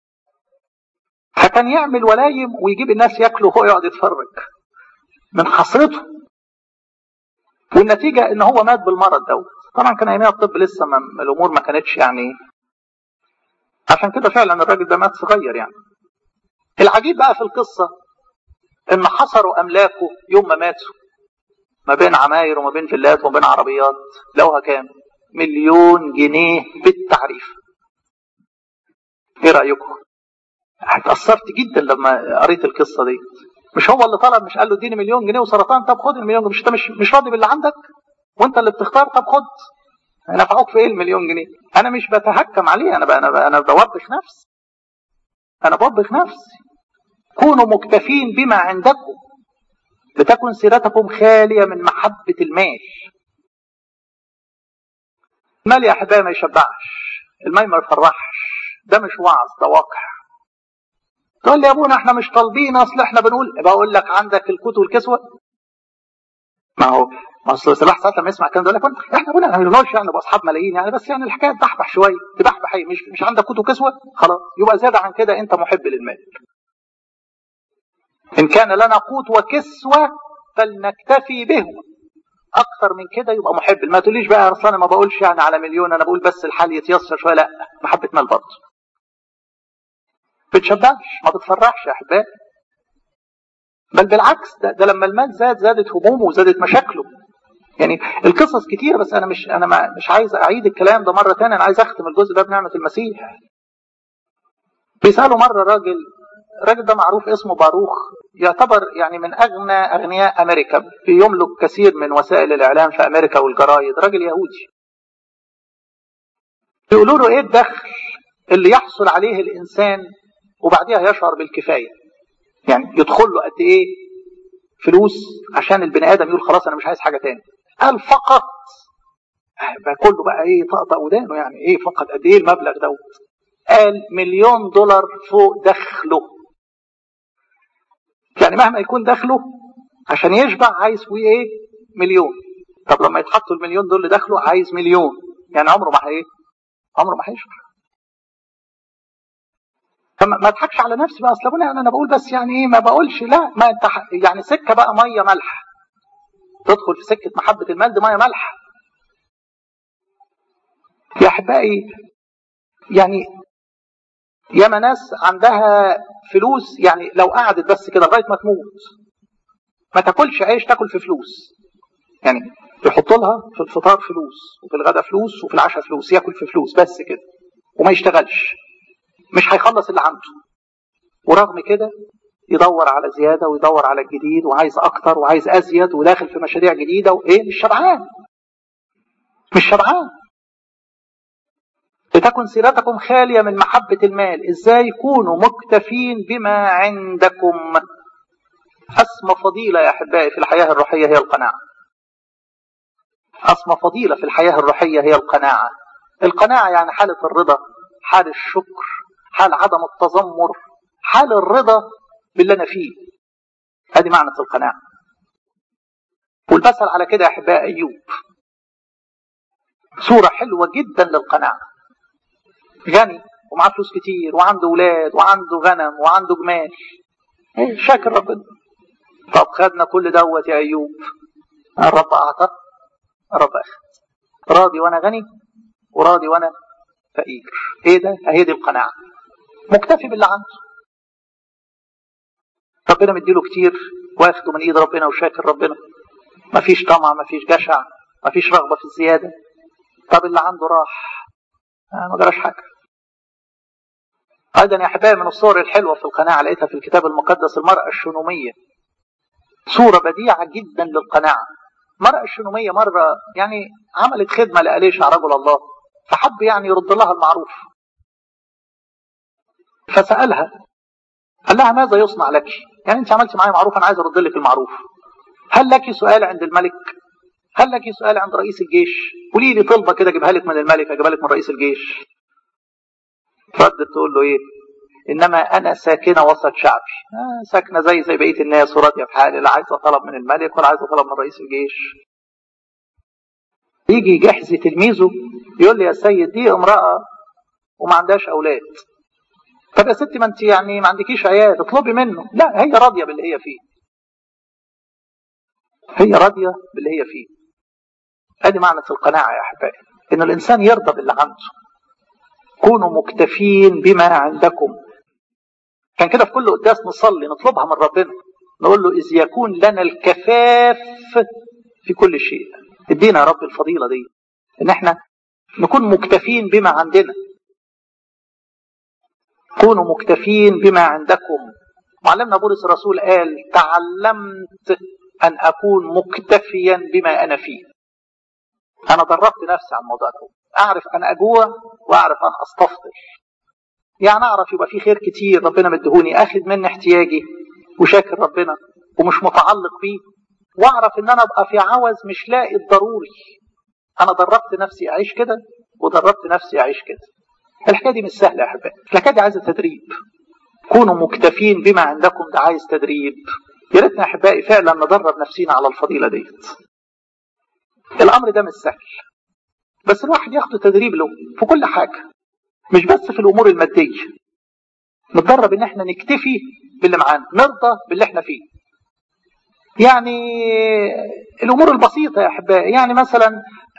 فكان يعمل ولايم ويجيب الناس ياكلوا وهو يقعد يتفرج من حسرته. والنتيجه ان هو مات بالمرض دوت. طبعا كان ايامها الطب لسه ما الامور ما كانتش يعني عشان كده فعلا الراجل ده مات صغير يعني. العجيب بقى في القصه ان حصروا املاكه يوم ما ماتوا ما بين عماير وما بين فيلات وما بين عربيات لوها كام مليون جنيه بالتعريف ايه رايكم اتأثرت جدا لما قريت القصة دي مش هو اللي طلب مش قال له اديني مليون جنيه وسرطان طب خد المليون مش انت مش مش راضي باللي عندك وانت اللي بتختار طب خد نفعوك في ايه المليون جنيه انا مش بتهكم عليه انا انا انا بوبخ نفسي انا بوبخ نفسي كونوا مكتفين بما عندكم لتكن سيرتكم خالية من محبة المال المال يا أحبائي ما يشبعش المال ما يفرحش ده مش وعظ ده واقع تقول لي يا ابونا احنا مش طالبين اصل احنا بنقول بقول لك عندك الكوت والكسوه ما هو ما اصل الواحد ساعات لما يسمع الكلام ده يقول لك احنا ابونا ما بنقولش يعني نبقى اصحاب ملايين يعني بس يعني الحكايه تبحبح شويه تبحبح مش مش عندك كوت وكسوه خلاص يبقى زياده عن كده انت محب للمال إن كان لنا قوت وكسوة فلنكتفي بهما أكثر من كده يبقى محب ما تقوليش بقى يا أنا ما بقولش يعني على مليون أنا بقول بس الحال يتيسر شوية لا محبة مال برضه بتشبعش ما بتفرحش يا احبائي بل بالعكس ده, ده لما المال زاد زادت همومه وزادت مشاكله يعني القصص كتير بس انا مش انا ما مش عايز اعيد الكلام ده مره ثانيه انا عايز اختم الجزء ده بنعمه المسيح بيسالوا مره راجل الراجل ده معروف اسمه باروخ يعتبر يعني من اغنى اغنياء امريكا بيملك كثير من وسائل الاعلام في امريكا والجرايد راجل يهودي يقولوا له ايه الدخل اللي يحصل عليه الانسان وبعديها يشعر بالكفايه يعني يدخل له قد ايه فلوس عشان البني ادم يقول خلاص انا مش عايز حاجه تاني قال فقط بقى كله بقى ايه طقطق ودانه يعني ايه فقط قد ايه المبلغ دوت قال مليون دولار فوق دخله يعني مهما يكون دخله عشان يشبع عايز فيه ايه مليون طب لما يتحطوا المليون دول دخله عايز مليون يعني عمره ما هي عمره ما هيشبع فما ما اضحكش على نفسي بقى اصل ابونا يعني انا بقول بس يعني ايه ما بقولش لا ما انت يعني سكه بقى ميه ملح تدخل في سكه محبه المال دي ميه ملح يا احبائي يعني ياما ناس عندها فلوس يعني لو قعدت بس كده لغايه ما تموت ما تاكلش عيش تاكل في فلوس يعني يحط لها في الفطار فلوس وفي الغداء فلوس وفي العشاء فلوس ياكل في فلوس بس كده وما يشتغلش مش هيخلص اللي عنده ورغم كده يدور على زياده ويدور على الجديد وعايز اكتر وعايز ازيد وداخل في مشاريع جديده وايه مش شبعان مش شبعان لتكن سيرتكم خاليه من محبه المال ازاي كونوا مكتفين بما عندكم اسمى فضيله يا احبائي في الحياه الروحيه هي القناعه اسمى فضيله في الحياه الروحيه هي القناعه القناعه يعني حاله الرضا حال الشكر حال عدم التذمر حال الرضا باللي انا فيه هذه معنى القناعه والمثل على كده يا احباء ايوب صوره حلوه جدا للقناعه غني ومعاه فلوس كتير وعنده اولاد وعنده غنم وعنده جمال شاكر ربنا طب خدنا كل دوت يا ايوب الرب اعطى الرب اخذ راضي وانا غني وراضي وانا فقير ايه ده اهي دي القناعه مكتفي باللي عنده ربنا مديله كتير واخده من ايد ربنا وشاكر ربنا مفيش طمع مفيش جشع مفيش رغبه في الزياده طب اللي عنده راح ما جراش حاجه ايضا يا احبائي من الصور الحلوه في القناعه لقيتها في الكتاب المقدس المراه الشنوميه صوره بديعه جدا للقناعه المراه الشنوميه مره يعني عملت خدمه لاليشع رجل الله فحب يعني يرد لها المعروف فسالها قال لها ماذا يصنع لك يعني انت عملتي معايا معروف انا عايز ارد لك المعروف هل لك سؤال عند الملك هل لك سؤال عند رئيس الجيش قولي لي طلبه كده اجيبها لك من الملك اجيبها لك من رئيس الجيش ردت تقول له ايه انما انا ساكنه وسط شعبي آه ساكنه زي زي بقيه الناس وراضيه بحالي لا عايزه طلب من الملك ولا عايزه طلب من رئيس الجيش يجي يجهز تلميذه يقول لي يا سيد دي امراه وما عندهاش اولاد طب يا ستي ما انت يعني ما عندكيش عيال اطلبي منه لا هي راضيه باللي هي فيه هي راضيه باللي هي فيه ادي معنى القناعه يا احبائي ان الانسان يرضى باللي عنده كونوا مكتفين بما عندكم كان كده في كل قداس نصلي نطلبها من ربنا نقول له اذ يكون لنا الكفاف في كل شيء ادينا يا رب الفضيله دي ان احنا نكون مكتفين بما عندنا كونوا مكتفين بما عندكم معلمنا بولس الرسول قال تعلمت أن أكون مكتفيا بما أنا فيه أنا دربت نفسي على الموضوع ده أعرف أن أجوع وأعرف أن أستفضل يعني أعرف يبقى في خير كتير ربنا مدهوني أخذ مني احتياجي وشاكر ربنا ومش متعلق بيه وأعرف أن أنا أبقى في عوز مش لاقي الضروري أنا دربت نفسي أعيش كده ودربت نفسي أعيش كده الحكايه دي مش سهله يا احبائي الحكايه دي عايزه تدريب كونوا مكتفين بما عندكم ده عايز تدريب يا ريتنا يا احبائي فعلا ندرب نفسينا على الفضيله ديت الامر ده مش سهل بس الواحد ياخد تدريب له في كل حاجه مش بس في الامور الماديه نتدرب ان احنا نكتفي باللي معانا نرضى باللي احنا فيه يعني الامور البسيطه يا احبائي يعني مثلا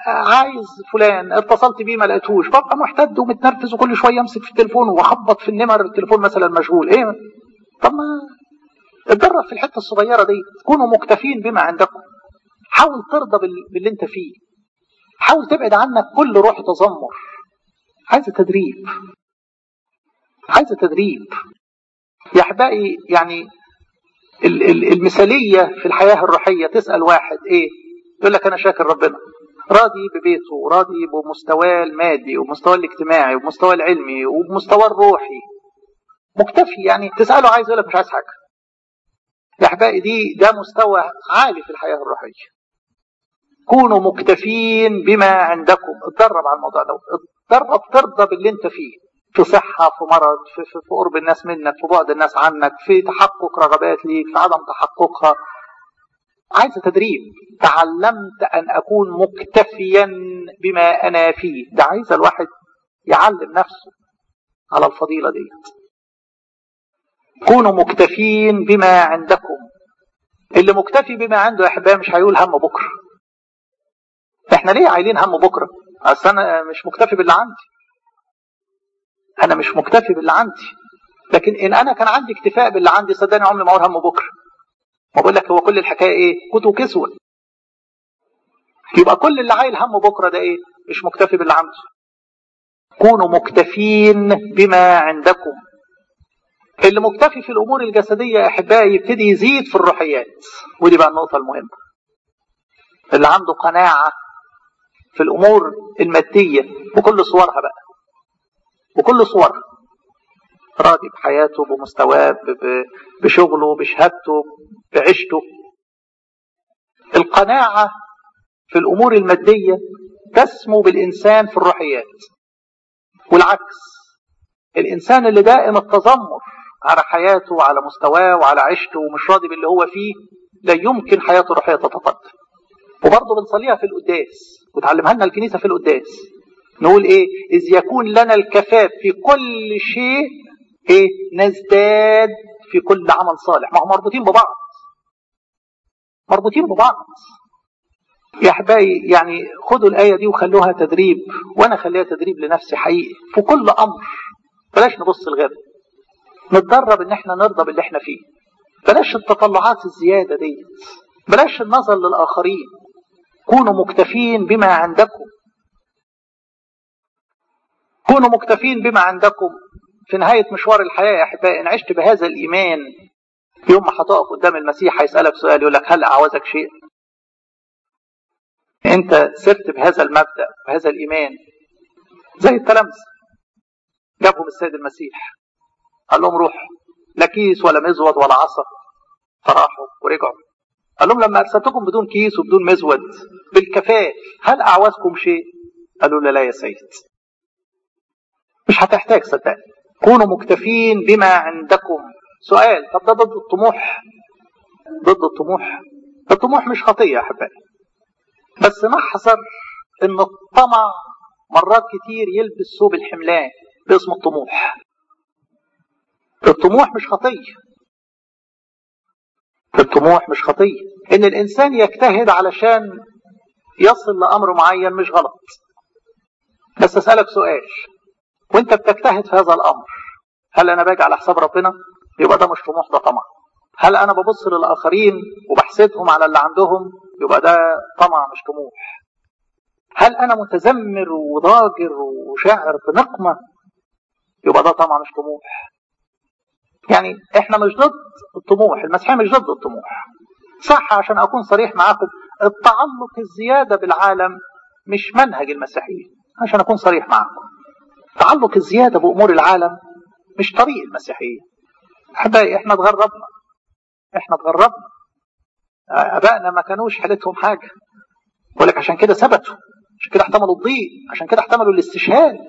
عايز فلان اتصلت بيه ما لقيتهوش ببقى محتد ومتنرفز وكل شويه امسك في التليفون واخبط في النمر التليفون مثلا مشغول ايه طب ما اتدرب في الحته الصغيره دي كونوا مكتفين بما عندكم حاول ترضى باللي انت فيه حاول تبعد عنك كل روح تذمر عايزه تدريب عايزه تدريب يا احبائي يعني المثاليه في الحياه الروحيه تسال واحد ايه يقول لك انا شاكر ربنا راضي ببيته وراضي بمستواه المادي ومستواه الاجتماعي ومستواه العلمي ومستواه الروحي مكتفي يعني تساله عايز يقول لك مش عايز حاجه يا احبائي دي ده مستوى عالي في الحياه الروحيه كونوا مكتفين بما عندكم اتدرب على الموضوع ده اتدرب ترضى باللي انت فيه في صحة في مرض في, في, في قرب الناس منك في بعد الناس عنك في تحقق رغبات ليك في عدم تحققها عايز تدريب تعلمت أن أكون مكتفيا بما أنا فيه ده عايز الواحد يعلم نفسه على الفضيلة دي كونوا مكتفين بما عندكم اللي مكتفي بما عنده يا أحبائي مش هيقول هم بكرة احنا ليه عايلين هم بكرة اصل انا مش مكتفي باللي عندي انا مش مكتفي باللي عندي لكن ان انا كان عندي اكتفاء باللي عندي صدقني عمري ما اقول هم بكره ما بقول لك هو كل الحكايه ايه كتو كسوه يبقى كل اللي عايل هم بكره ده ايه مش مكتفي باللي عنده كونوا مكتفين بما عندكم اللي مكتفي في الامور الجسديه يا احبائي يبتدي يزيد في الروحيات ودي بقى النقطه المهمه اللي عنده قناعه في الامور الماديه بكل صورها بقى بكل صورها راضي بحياته بمستواه بشغله بشهادته بعيشته القناعة في الأمور المادية تسمو بالإنسان في الروحيات والعكس الإنسان اللي دائم التذمر على حياته وعلى مستواه وعلى عيشته ومش راضي باللي هو فيه لا يمكن حياته الروحية تتقدم وبرضه بنصليها في القداس وتعلمها لنا الكنيسة في القداس نقول ايه اذ يكون لنا الكفاف في كل شيء ايه نزداد في كل عمل صالح ما هم مربوطين ببعض مربوطين ببعض يا احبائي يعني خدوا الايه دي وخلوها تدريب وانا خليها تدريب لنفسي حقيقي في كل امر بلاش نبص لغير نتدرب ان احنا نرضى باللي احنا فيه بلاش التطلعات الزياده دي بلاش النظر للاخرين كونوا مكتفين بما عندكم كونوا مكتفين بما عندكم في نهاية مشوار الحياة يا أحبائي إن عشت بهذا الإيمان يوم ما هتقف قدام المسيح هيسألك سؤال يقول لك هل أعوزك شيء؟ أنت سرت بهذا المبدأ بهذا الإيمان زي التلامذة جابهم السيد المسيح قال لهم روحوا لا كيس ولا مزود ولا عصا فراحوا ورجعوا قال لهم لما أرسلتكم بدون كيس وبدون مزود بالكفاف هل أعوزكم شيء؟ قالوا لا لا يا سيد مش هتحتاج صدقني كونوا مكتفين بما عندكم سؤال طب ده ضد الطموح ضد الطموح الطموح مش خطية يا أحبائي بس نحذر إن الطمع مرات كتير يلبس ثوب الحملان باسم الطموح الطموح مش خطية الطموح مش خطية إن الإنسان يجتهد علشان يصل لأمر معين مش غلط بس أسألك سؤال وانت بتجتهد في هذا الامر هل انا باجي على حساب ربنا يبقى ده مش طموح ده طمع هل انا ببص للاخرين وبحسدهم على اللي عندهم يبقى ده طمع مش طموح هل انا متذمر وضاجر وشاعر بنقمه يبقى ده طمع مش طموح يعني احنا مش ضد الطموح المسيحيه مش ضد الطموح صح عشان اكون صريح معاكم التعلق الزياده بالعالم مش منهج المسيحيه عشان اكون صريح معاكم تعلق الزيادة بأمور العالم مش طريق المسيحية أحبائي إحنا اتغربنا إحنا اتغربنا أبائنا ما كانوش حالتهم حاجة ولك عشان كده ثبتوا عشان كده احتملوا الضيق عشان كده احتملوا الاستشهاد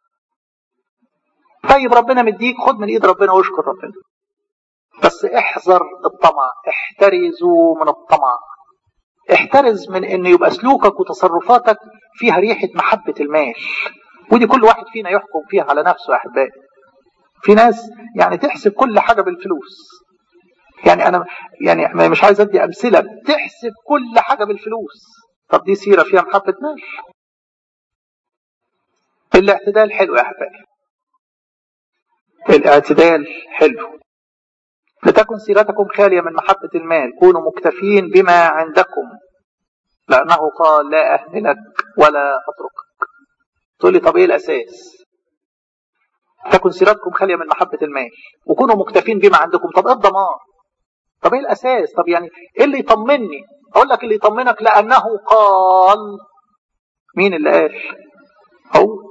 طيب ربنا مديك خد من ايد ربنا واشكر ربنا بس احذر الطمع احترزوا من الطمع احترز من ان يبقى سلوكك وتصرفاتك فيها ريحة محبة المال ودي كل واحد فينا يحكم فيها على نفسه يا احبائي في ناس يعني تحسب كل حاجه بالفلوس يعني انا يعني مش عايز ادي امثله بتحسب كل حاجه بالفلوس طب دي سيرة فيها محبة مال الاعتدال حلو يا أحبائي الاعتدال حلو لتكن سيرتكم خالية من محبة المال كونوا مكتفين بما عندكم لأنه قال لا أهملك ولا أتركك تقول لي طب إيه الأساس تكن سيرتكم خالية من محبة المال وكونوا مكتفين بما عندكم طب إيه الضمان طب إيه الأساس طب يعني إيه اللي يطمني أقول لك اللي يطمنك لأنه قال مين اللي قال هو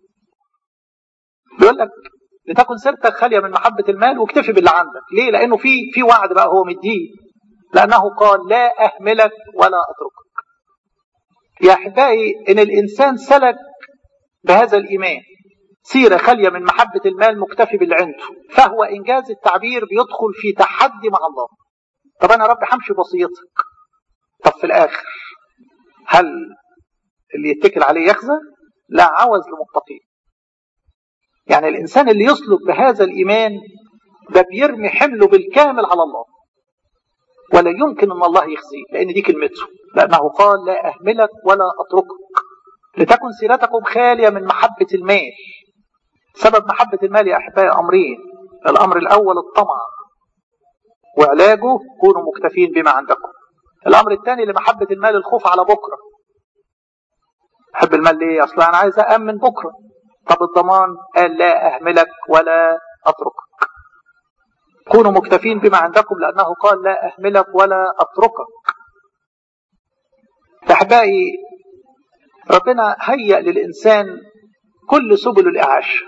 بيقول لك لتكن سيرتك خاليه من محبه المال واكتفي باللي عندك ليه لانه في في وعد بقى هو مديه لانه قال لا اهملك ولا اتركك يا احبائي ان الانسان سلك بهذا الايمان سيره خاليه من محبه المال مكتفي باللي عنده فهو انجاز التعبير بيدخل في تحدي مع الله طب انا يا رب همشي بوصيتك طب في الاخر هل اللي يتكل عليه يخزى لا عوز لمتقين يعني الإنسان اللي يسلك بهذا الإيمان ده بيرمي حمله بالكامل على الله ولا يمكن أن الله يخزيه لأن دي كلمته لأنه قال لا أهملك ولا أتركك لتكن سيرتكم خالية من محبة المال سبب محبة المال يا أحبائي أمرين الأمر الأول الطمع وعلاجه كونوا مكتفين بما عندكم الأمر الثاني لمحبة المال الخوف على بكرة أحب المال ليه أصلا أنا عايز أأمن بكرة طب الضمان قال لا أهملك ولا أتركك كونوا مكتفين بما عندكم لأنه قال لا أهملك ولا أتركك أحبائي ربنا هيأ للإنسان كل سبل الإعاشة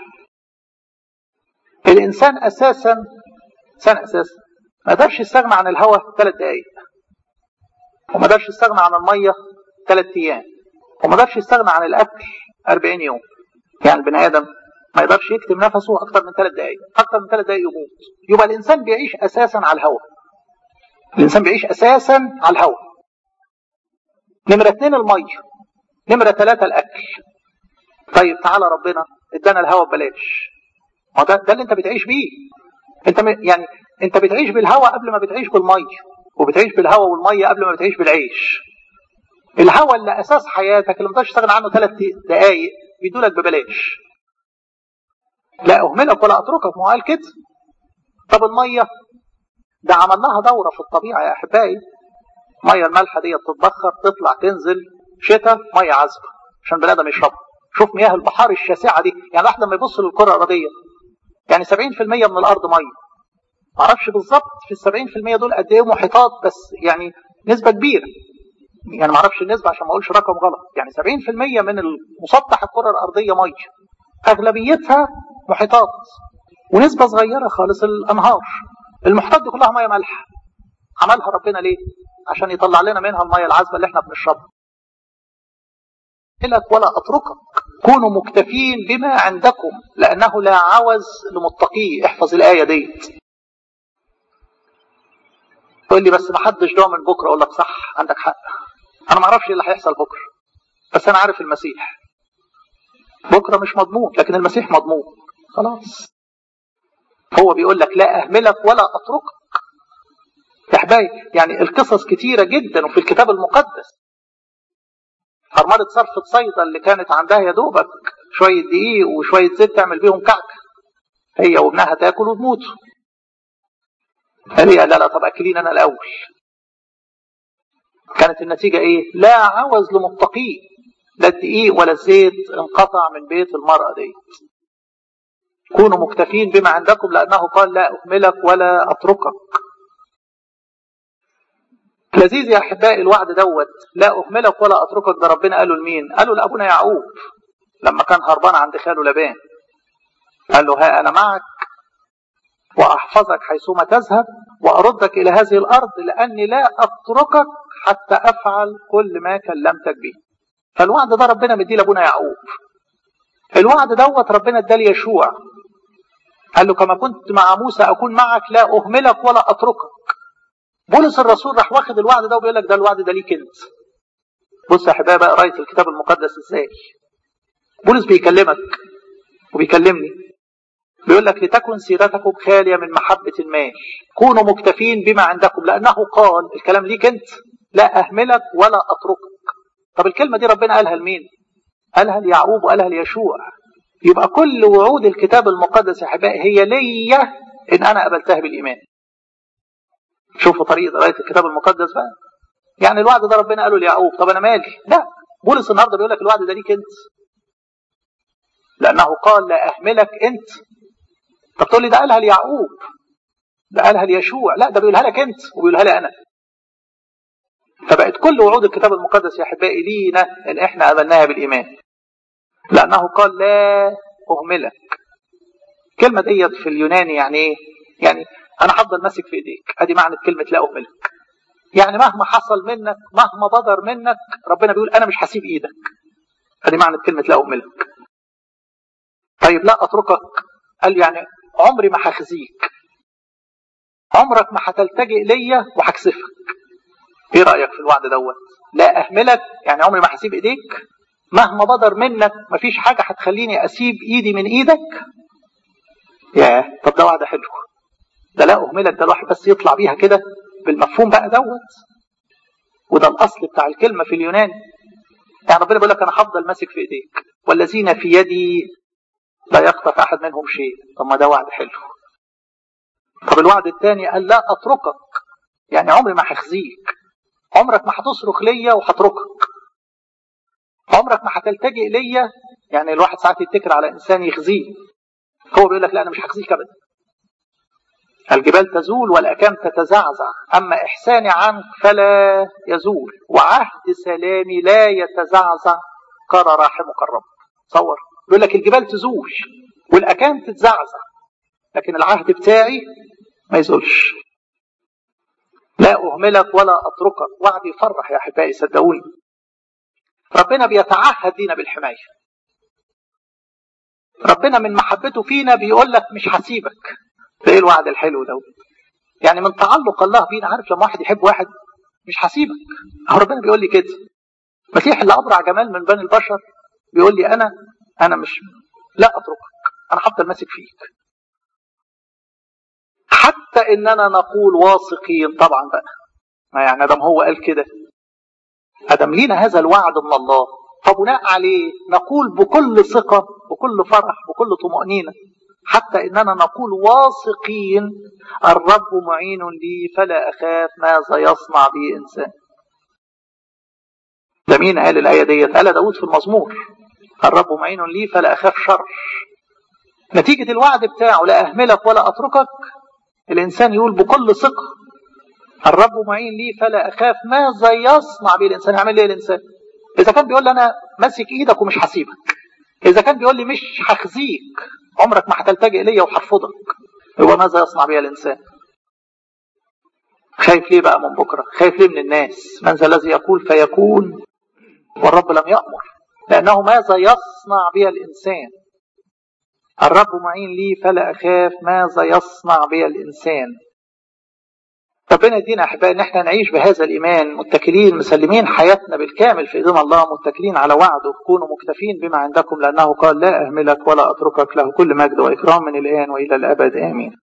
الإنسان أساسا إنسان أساسا ما قدرش يستغنى عن الهواء ثلاث دقايق وما قدرش يستغنى عن المية ثلاث أيام وما قدرش يستغنى عن الأكل 40 يوم يعني البني ادم ما يقدرش يكتم نفسه اكتر من ثلاث دقائق اكتر من ثلاث دقائق يموت يبقى الانسان بيعيش اساسا على الهواء الانسان بيعيش اساسا على الهواء نمره اثنين الميه نمره ثلاثه الاكل طيب تعالى ربنا ادانا الهواء ببلاش ما ده, ده اللي انت بتعيش بيه انت م... يعني انت بتعيش بالهواء قبل ما بتعيش بالميه وبتعيش بالهواء والميه قبل ما بتعيش بالعيش الهواء اللي اساس حياتك اللي ما تقدرش تستغنى عنه ثلاث دقائق بيدولك ببلاش لا أهملك ولا أتركك ما قال كده طب المية ده عملناها دورة في الطبيعة يا أحبائي مية المالحة دي تتبخر تطلع تنزل شتاء مية عذبة عشان بني آدم يشربها شوف مياه البحار الشاسعة دي يعني الواحد لما يبص للكرة الأرضية يعني 70% من الأرض مية معرفش بالظبط في ال 70% دول قد إيه محيطات بس يعني نسبة كبيرة يعني ما اعرفش النسبه عشان ما اقولش رقم غلط يعني 70% من مسطح الكره الارضيه ميه اغلبيتها محيطات ونسبه صغيره خالص الانهار المحيطات دي كلها ميه مالحه عملها ربنا ليه عشان يطلع لنا منها الميه العذبه اللي احنا بنشربها لك ولا اتركك كونوا مكتفين بما عندكم لانه لا عوز لمتقيه احفظ الايه ديت تقول لي بس ما حدش ضامن بكره اقول لك صح عندك حق انا ما اعرفش ايه اللي هيحصل بكره بس انا عارف المسيح بكره مش مضمون لكن المسيح مضمون خلاص هو بيقول لك لا اهملك ولا اتركك يا حبايبي يعني القصص كتيره جدا وفي الكتاب المقدس حرمله صرفة صيدا اللي كانت عندها يا دوبك شويه دقيق وشويه زيت تعمل بيهم كعكه هي وابنها تاكل وتموتوا قال لا لا طب اكلين انا الاول كانت النتيجة ايه لا عوز لمتقيه لا الدقيق ولا الزيت انقطع من بيت المرأة دي كونوا مكتفين بما عندكم لأنه قال لا أهملك ولا أتركك لذيذ يا أحبائي الوعد دوت لا أهملك ولا أتركك ده ربنا قاله لمين قالوا لأبونا يعقوب لما كان هربان عند خاله لبان قال له ها أنا معك وأحفظك حيثما تذهب وأردك إلى هذه الأرض لأني لا أتركك حتى أفعل كل ما كلمتك به فالوعد ده ربنا مديه لأبونا يعقوب الوعد دوت ربنا اداه ليشوع قال له كما كنت مع موسى أكون معك لا أهملك ولا أتركك بولس الرسول راح واخد الوعد ده وبيقول لك ده الوعد ده ليك انت بص يا حبايبي بقى قرايه الكتاب المقدس ازاي بولس بيكلمك وبيكلمني بيقول لك لتكن سيرتكم خالية من محبة المال كونوا مكتفين بما عندكم لأنه قال الكلام ليك أنت لا أهملك ولا أتركك طب الكلمة دي ربنا قالها لمين قالها ليعقوب وقالها ليشوع يبقى كل وعود الكتاب المقدس يا احبائي هي ليا ان انا قبلتها بالايمان شوفوا طريقه قرايه الكتاب المقدس بقى يعني الوعد ده ربنا قاله ليعقوب طب انا مالي لا بولس النهارده بيقول لك الوعد ده ليك انت لانه قال لا اهملك انت طب تقول لي ده قالها ليعقوب ده قالها ليشوع لا ده بيقولها لك انت وبيقولها لي انا فبقت كل وعود الكتاب المقدس يا احبائي لينا ان احنا قبلناها بالايمان لانه قال لا اهملك الكلمه ديت في اليوناني يعني ايه يعني انا هفضل ماسك في ايديك ادي معنى كلمه لا اهملك يعني مهما حصل منك مهما بدر منك ربنا بيقول انا مش هسيب ايدك ادي معنى كلمه لا اهملك طيب لا اتركك قال يعني عمري ما هخزيك عمرك ما هتلتجئ ليا وهكسفك ايه رايك في الوعد دوت لا اهملك يعني عمري ما هسيب ايديك مهما بدر منك مفيش حاجه هتخليني اسيب ايدي من ايدك ياه طب ده وعد حلو ده لا اهملك ده الواحد بس يطلع بيها كده بالمفهوم بقى دوت وده الاصل بتاع الكلمه في اليوناني يعني ربنا بيقول لك انا هفضل ماسك في ايديك والذين في يدي لا يخطف احد منهم شيء طب ما ده وعد حلو طب الوعد الثاني قال لا اتركك يعني عمري ما هخزيك عمرك ما هتصرخ ليا وهتركك عمرك ما هتلتجئ ليا يعني الواحد ساعات يتكل على انسان يخزيه هو بيقول لك لا انا مش هخزيك ابدا الجبال تزول والاكام تتزعزع اما احساني عنك فلا يزول وعهد سلامي لا يتزعزع قال راحمك الرب تصور بيقول لك الجبال تزول والاكام تتزعزع لكن العهد بتاعي ما يزولش لا أهملك ولا أتركك وعد يفرح يا أحبائي صدقوني ربنا بيتعهد لينا بالحماية ربنا من محبته فينا بيقول لك مش هسيبك ده ايه الوعد الحلو ده يعني من تعلق الله بينا عارف لما واحد يحب واحد مش هسيبك هو ربنا بيقول لي كده مسيح اللي ابرع جمال من بني البشر بيقول لي انا انا مش لا اتركك انا هفضل ماسك فيك حتى اننا نقول واثقين طبعا بقى ما يعني ادم هو قال كده ادم لينا هذا الوعد من الله فبناء عليه نقول بكل ثقة بكل فرح بكل طمأنينة حتى إننا نقول واثقين الرب معين لي فلا أخاف ماذا يصنع بي إنسان ده مين قال الآية ديت قال داود في المزمور الرب معين لي فلا أخاف شر نتيجة الوعد بتاعه لا أهملك ولا أتركك الإنسان يقول بكل ثقة الرب معين لي فلا أخاف ماذا يصنع به الإنسان يعمل ليه الإنسان إذا كان بيقول لي أنا ماسك إيدك ومش هسيبك إذا كان بيقول لي مش هخزيك عمرك ما هتلتجئ ليا وهرفضك يبقى ماذا يصنع بها الإنسان خايف ليه بقى من بكرة خايف ليه من الناس من ذا الذي يقول فيكون والرب لم يأمر لأنه ماذا يصنع بها الإنسان الرب معين لي فلا أخاف ماذا يصنع بي الإنسان ربنا يدينا أحبائي إن احنا نعيش بهذا الإيمان متكلين مسلمين حياتنا بالكامل في إذن الله متكلين على وعده كونوا مكتفين بما عندكم لأنه قال لا أهملك ولا أتركك له كل مجد وإكرام من الآن وإلى الأبد آمين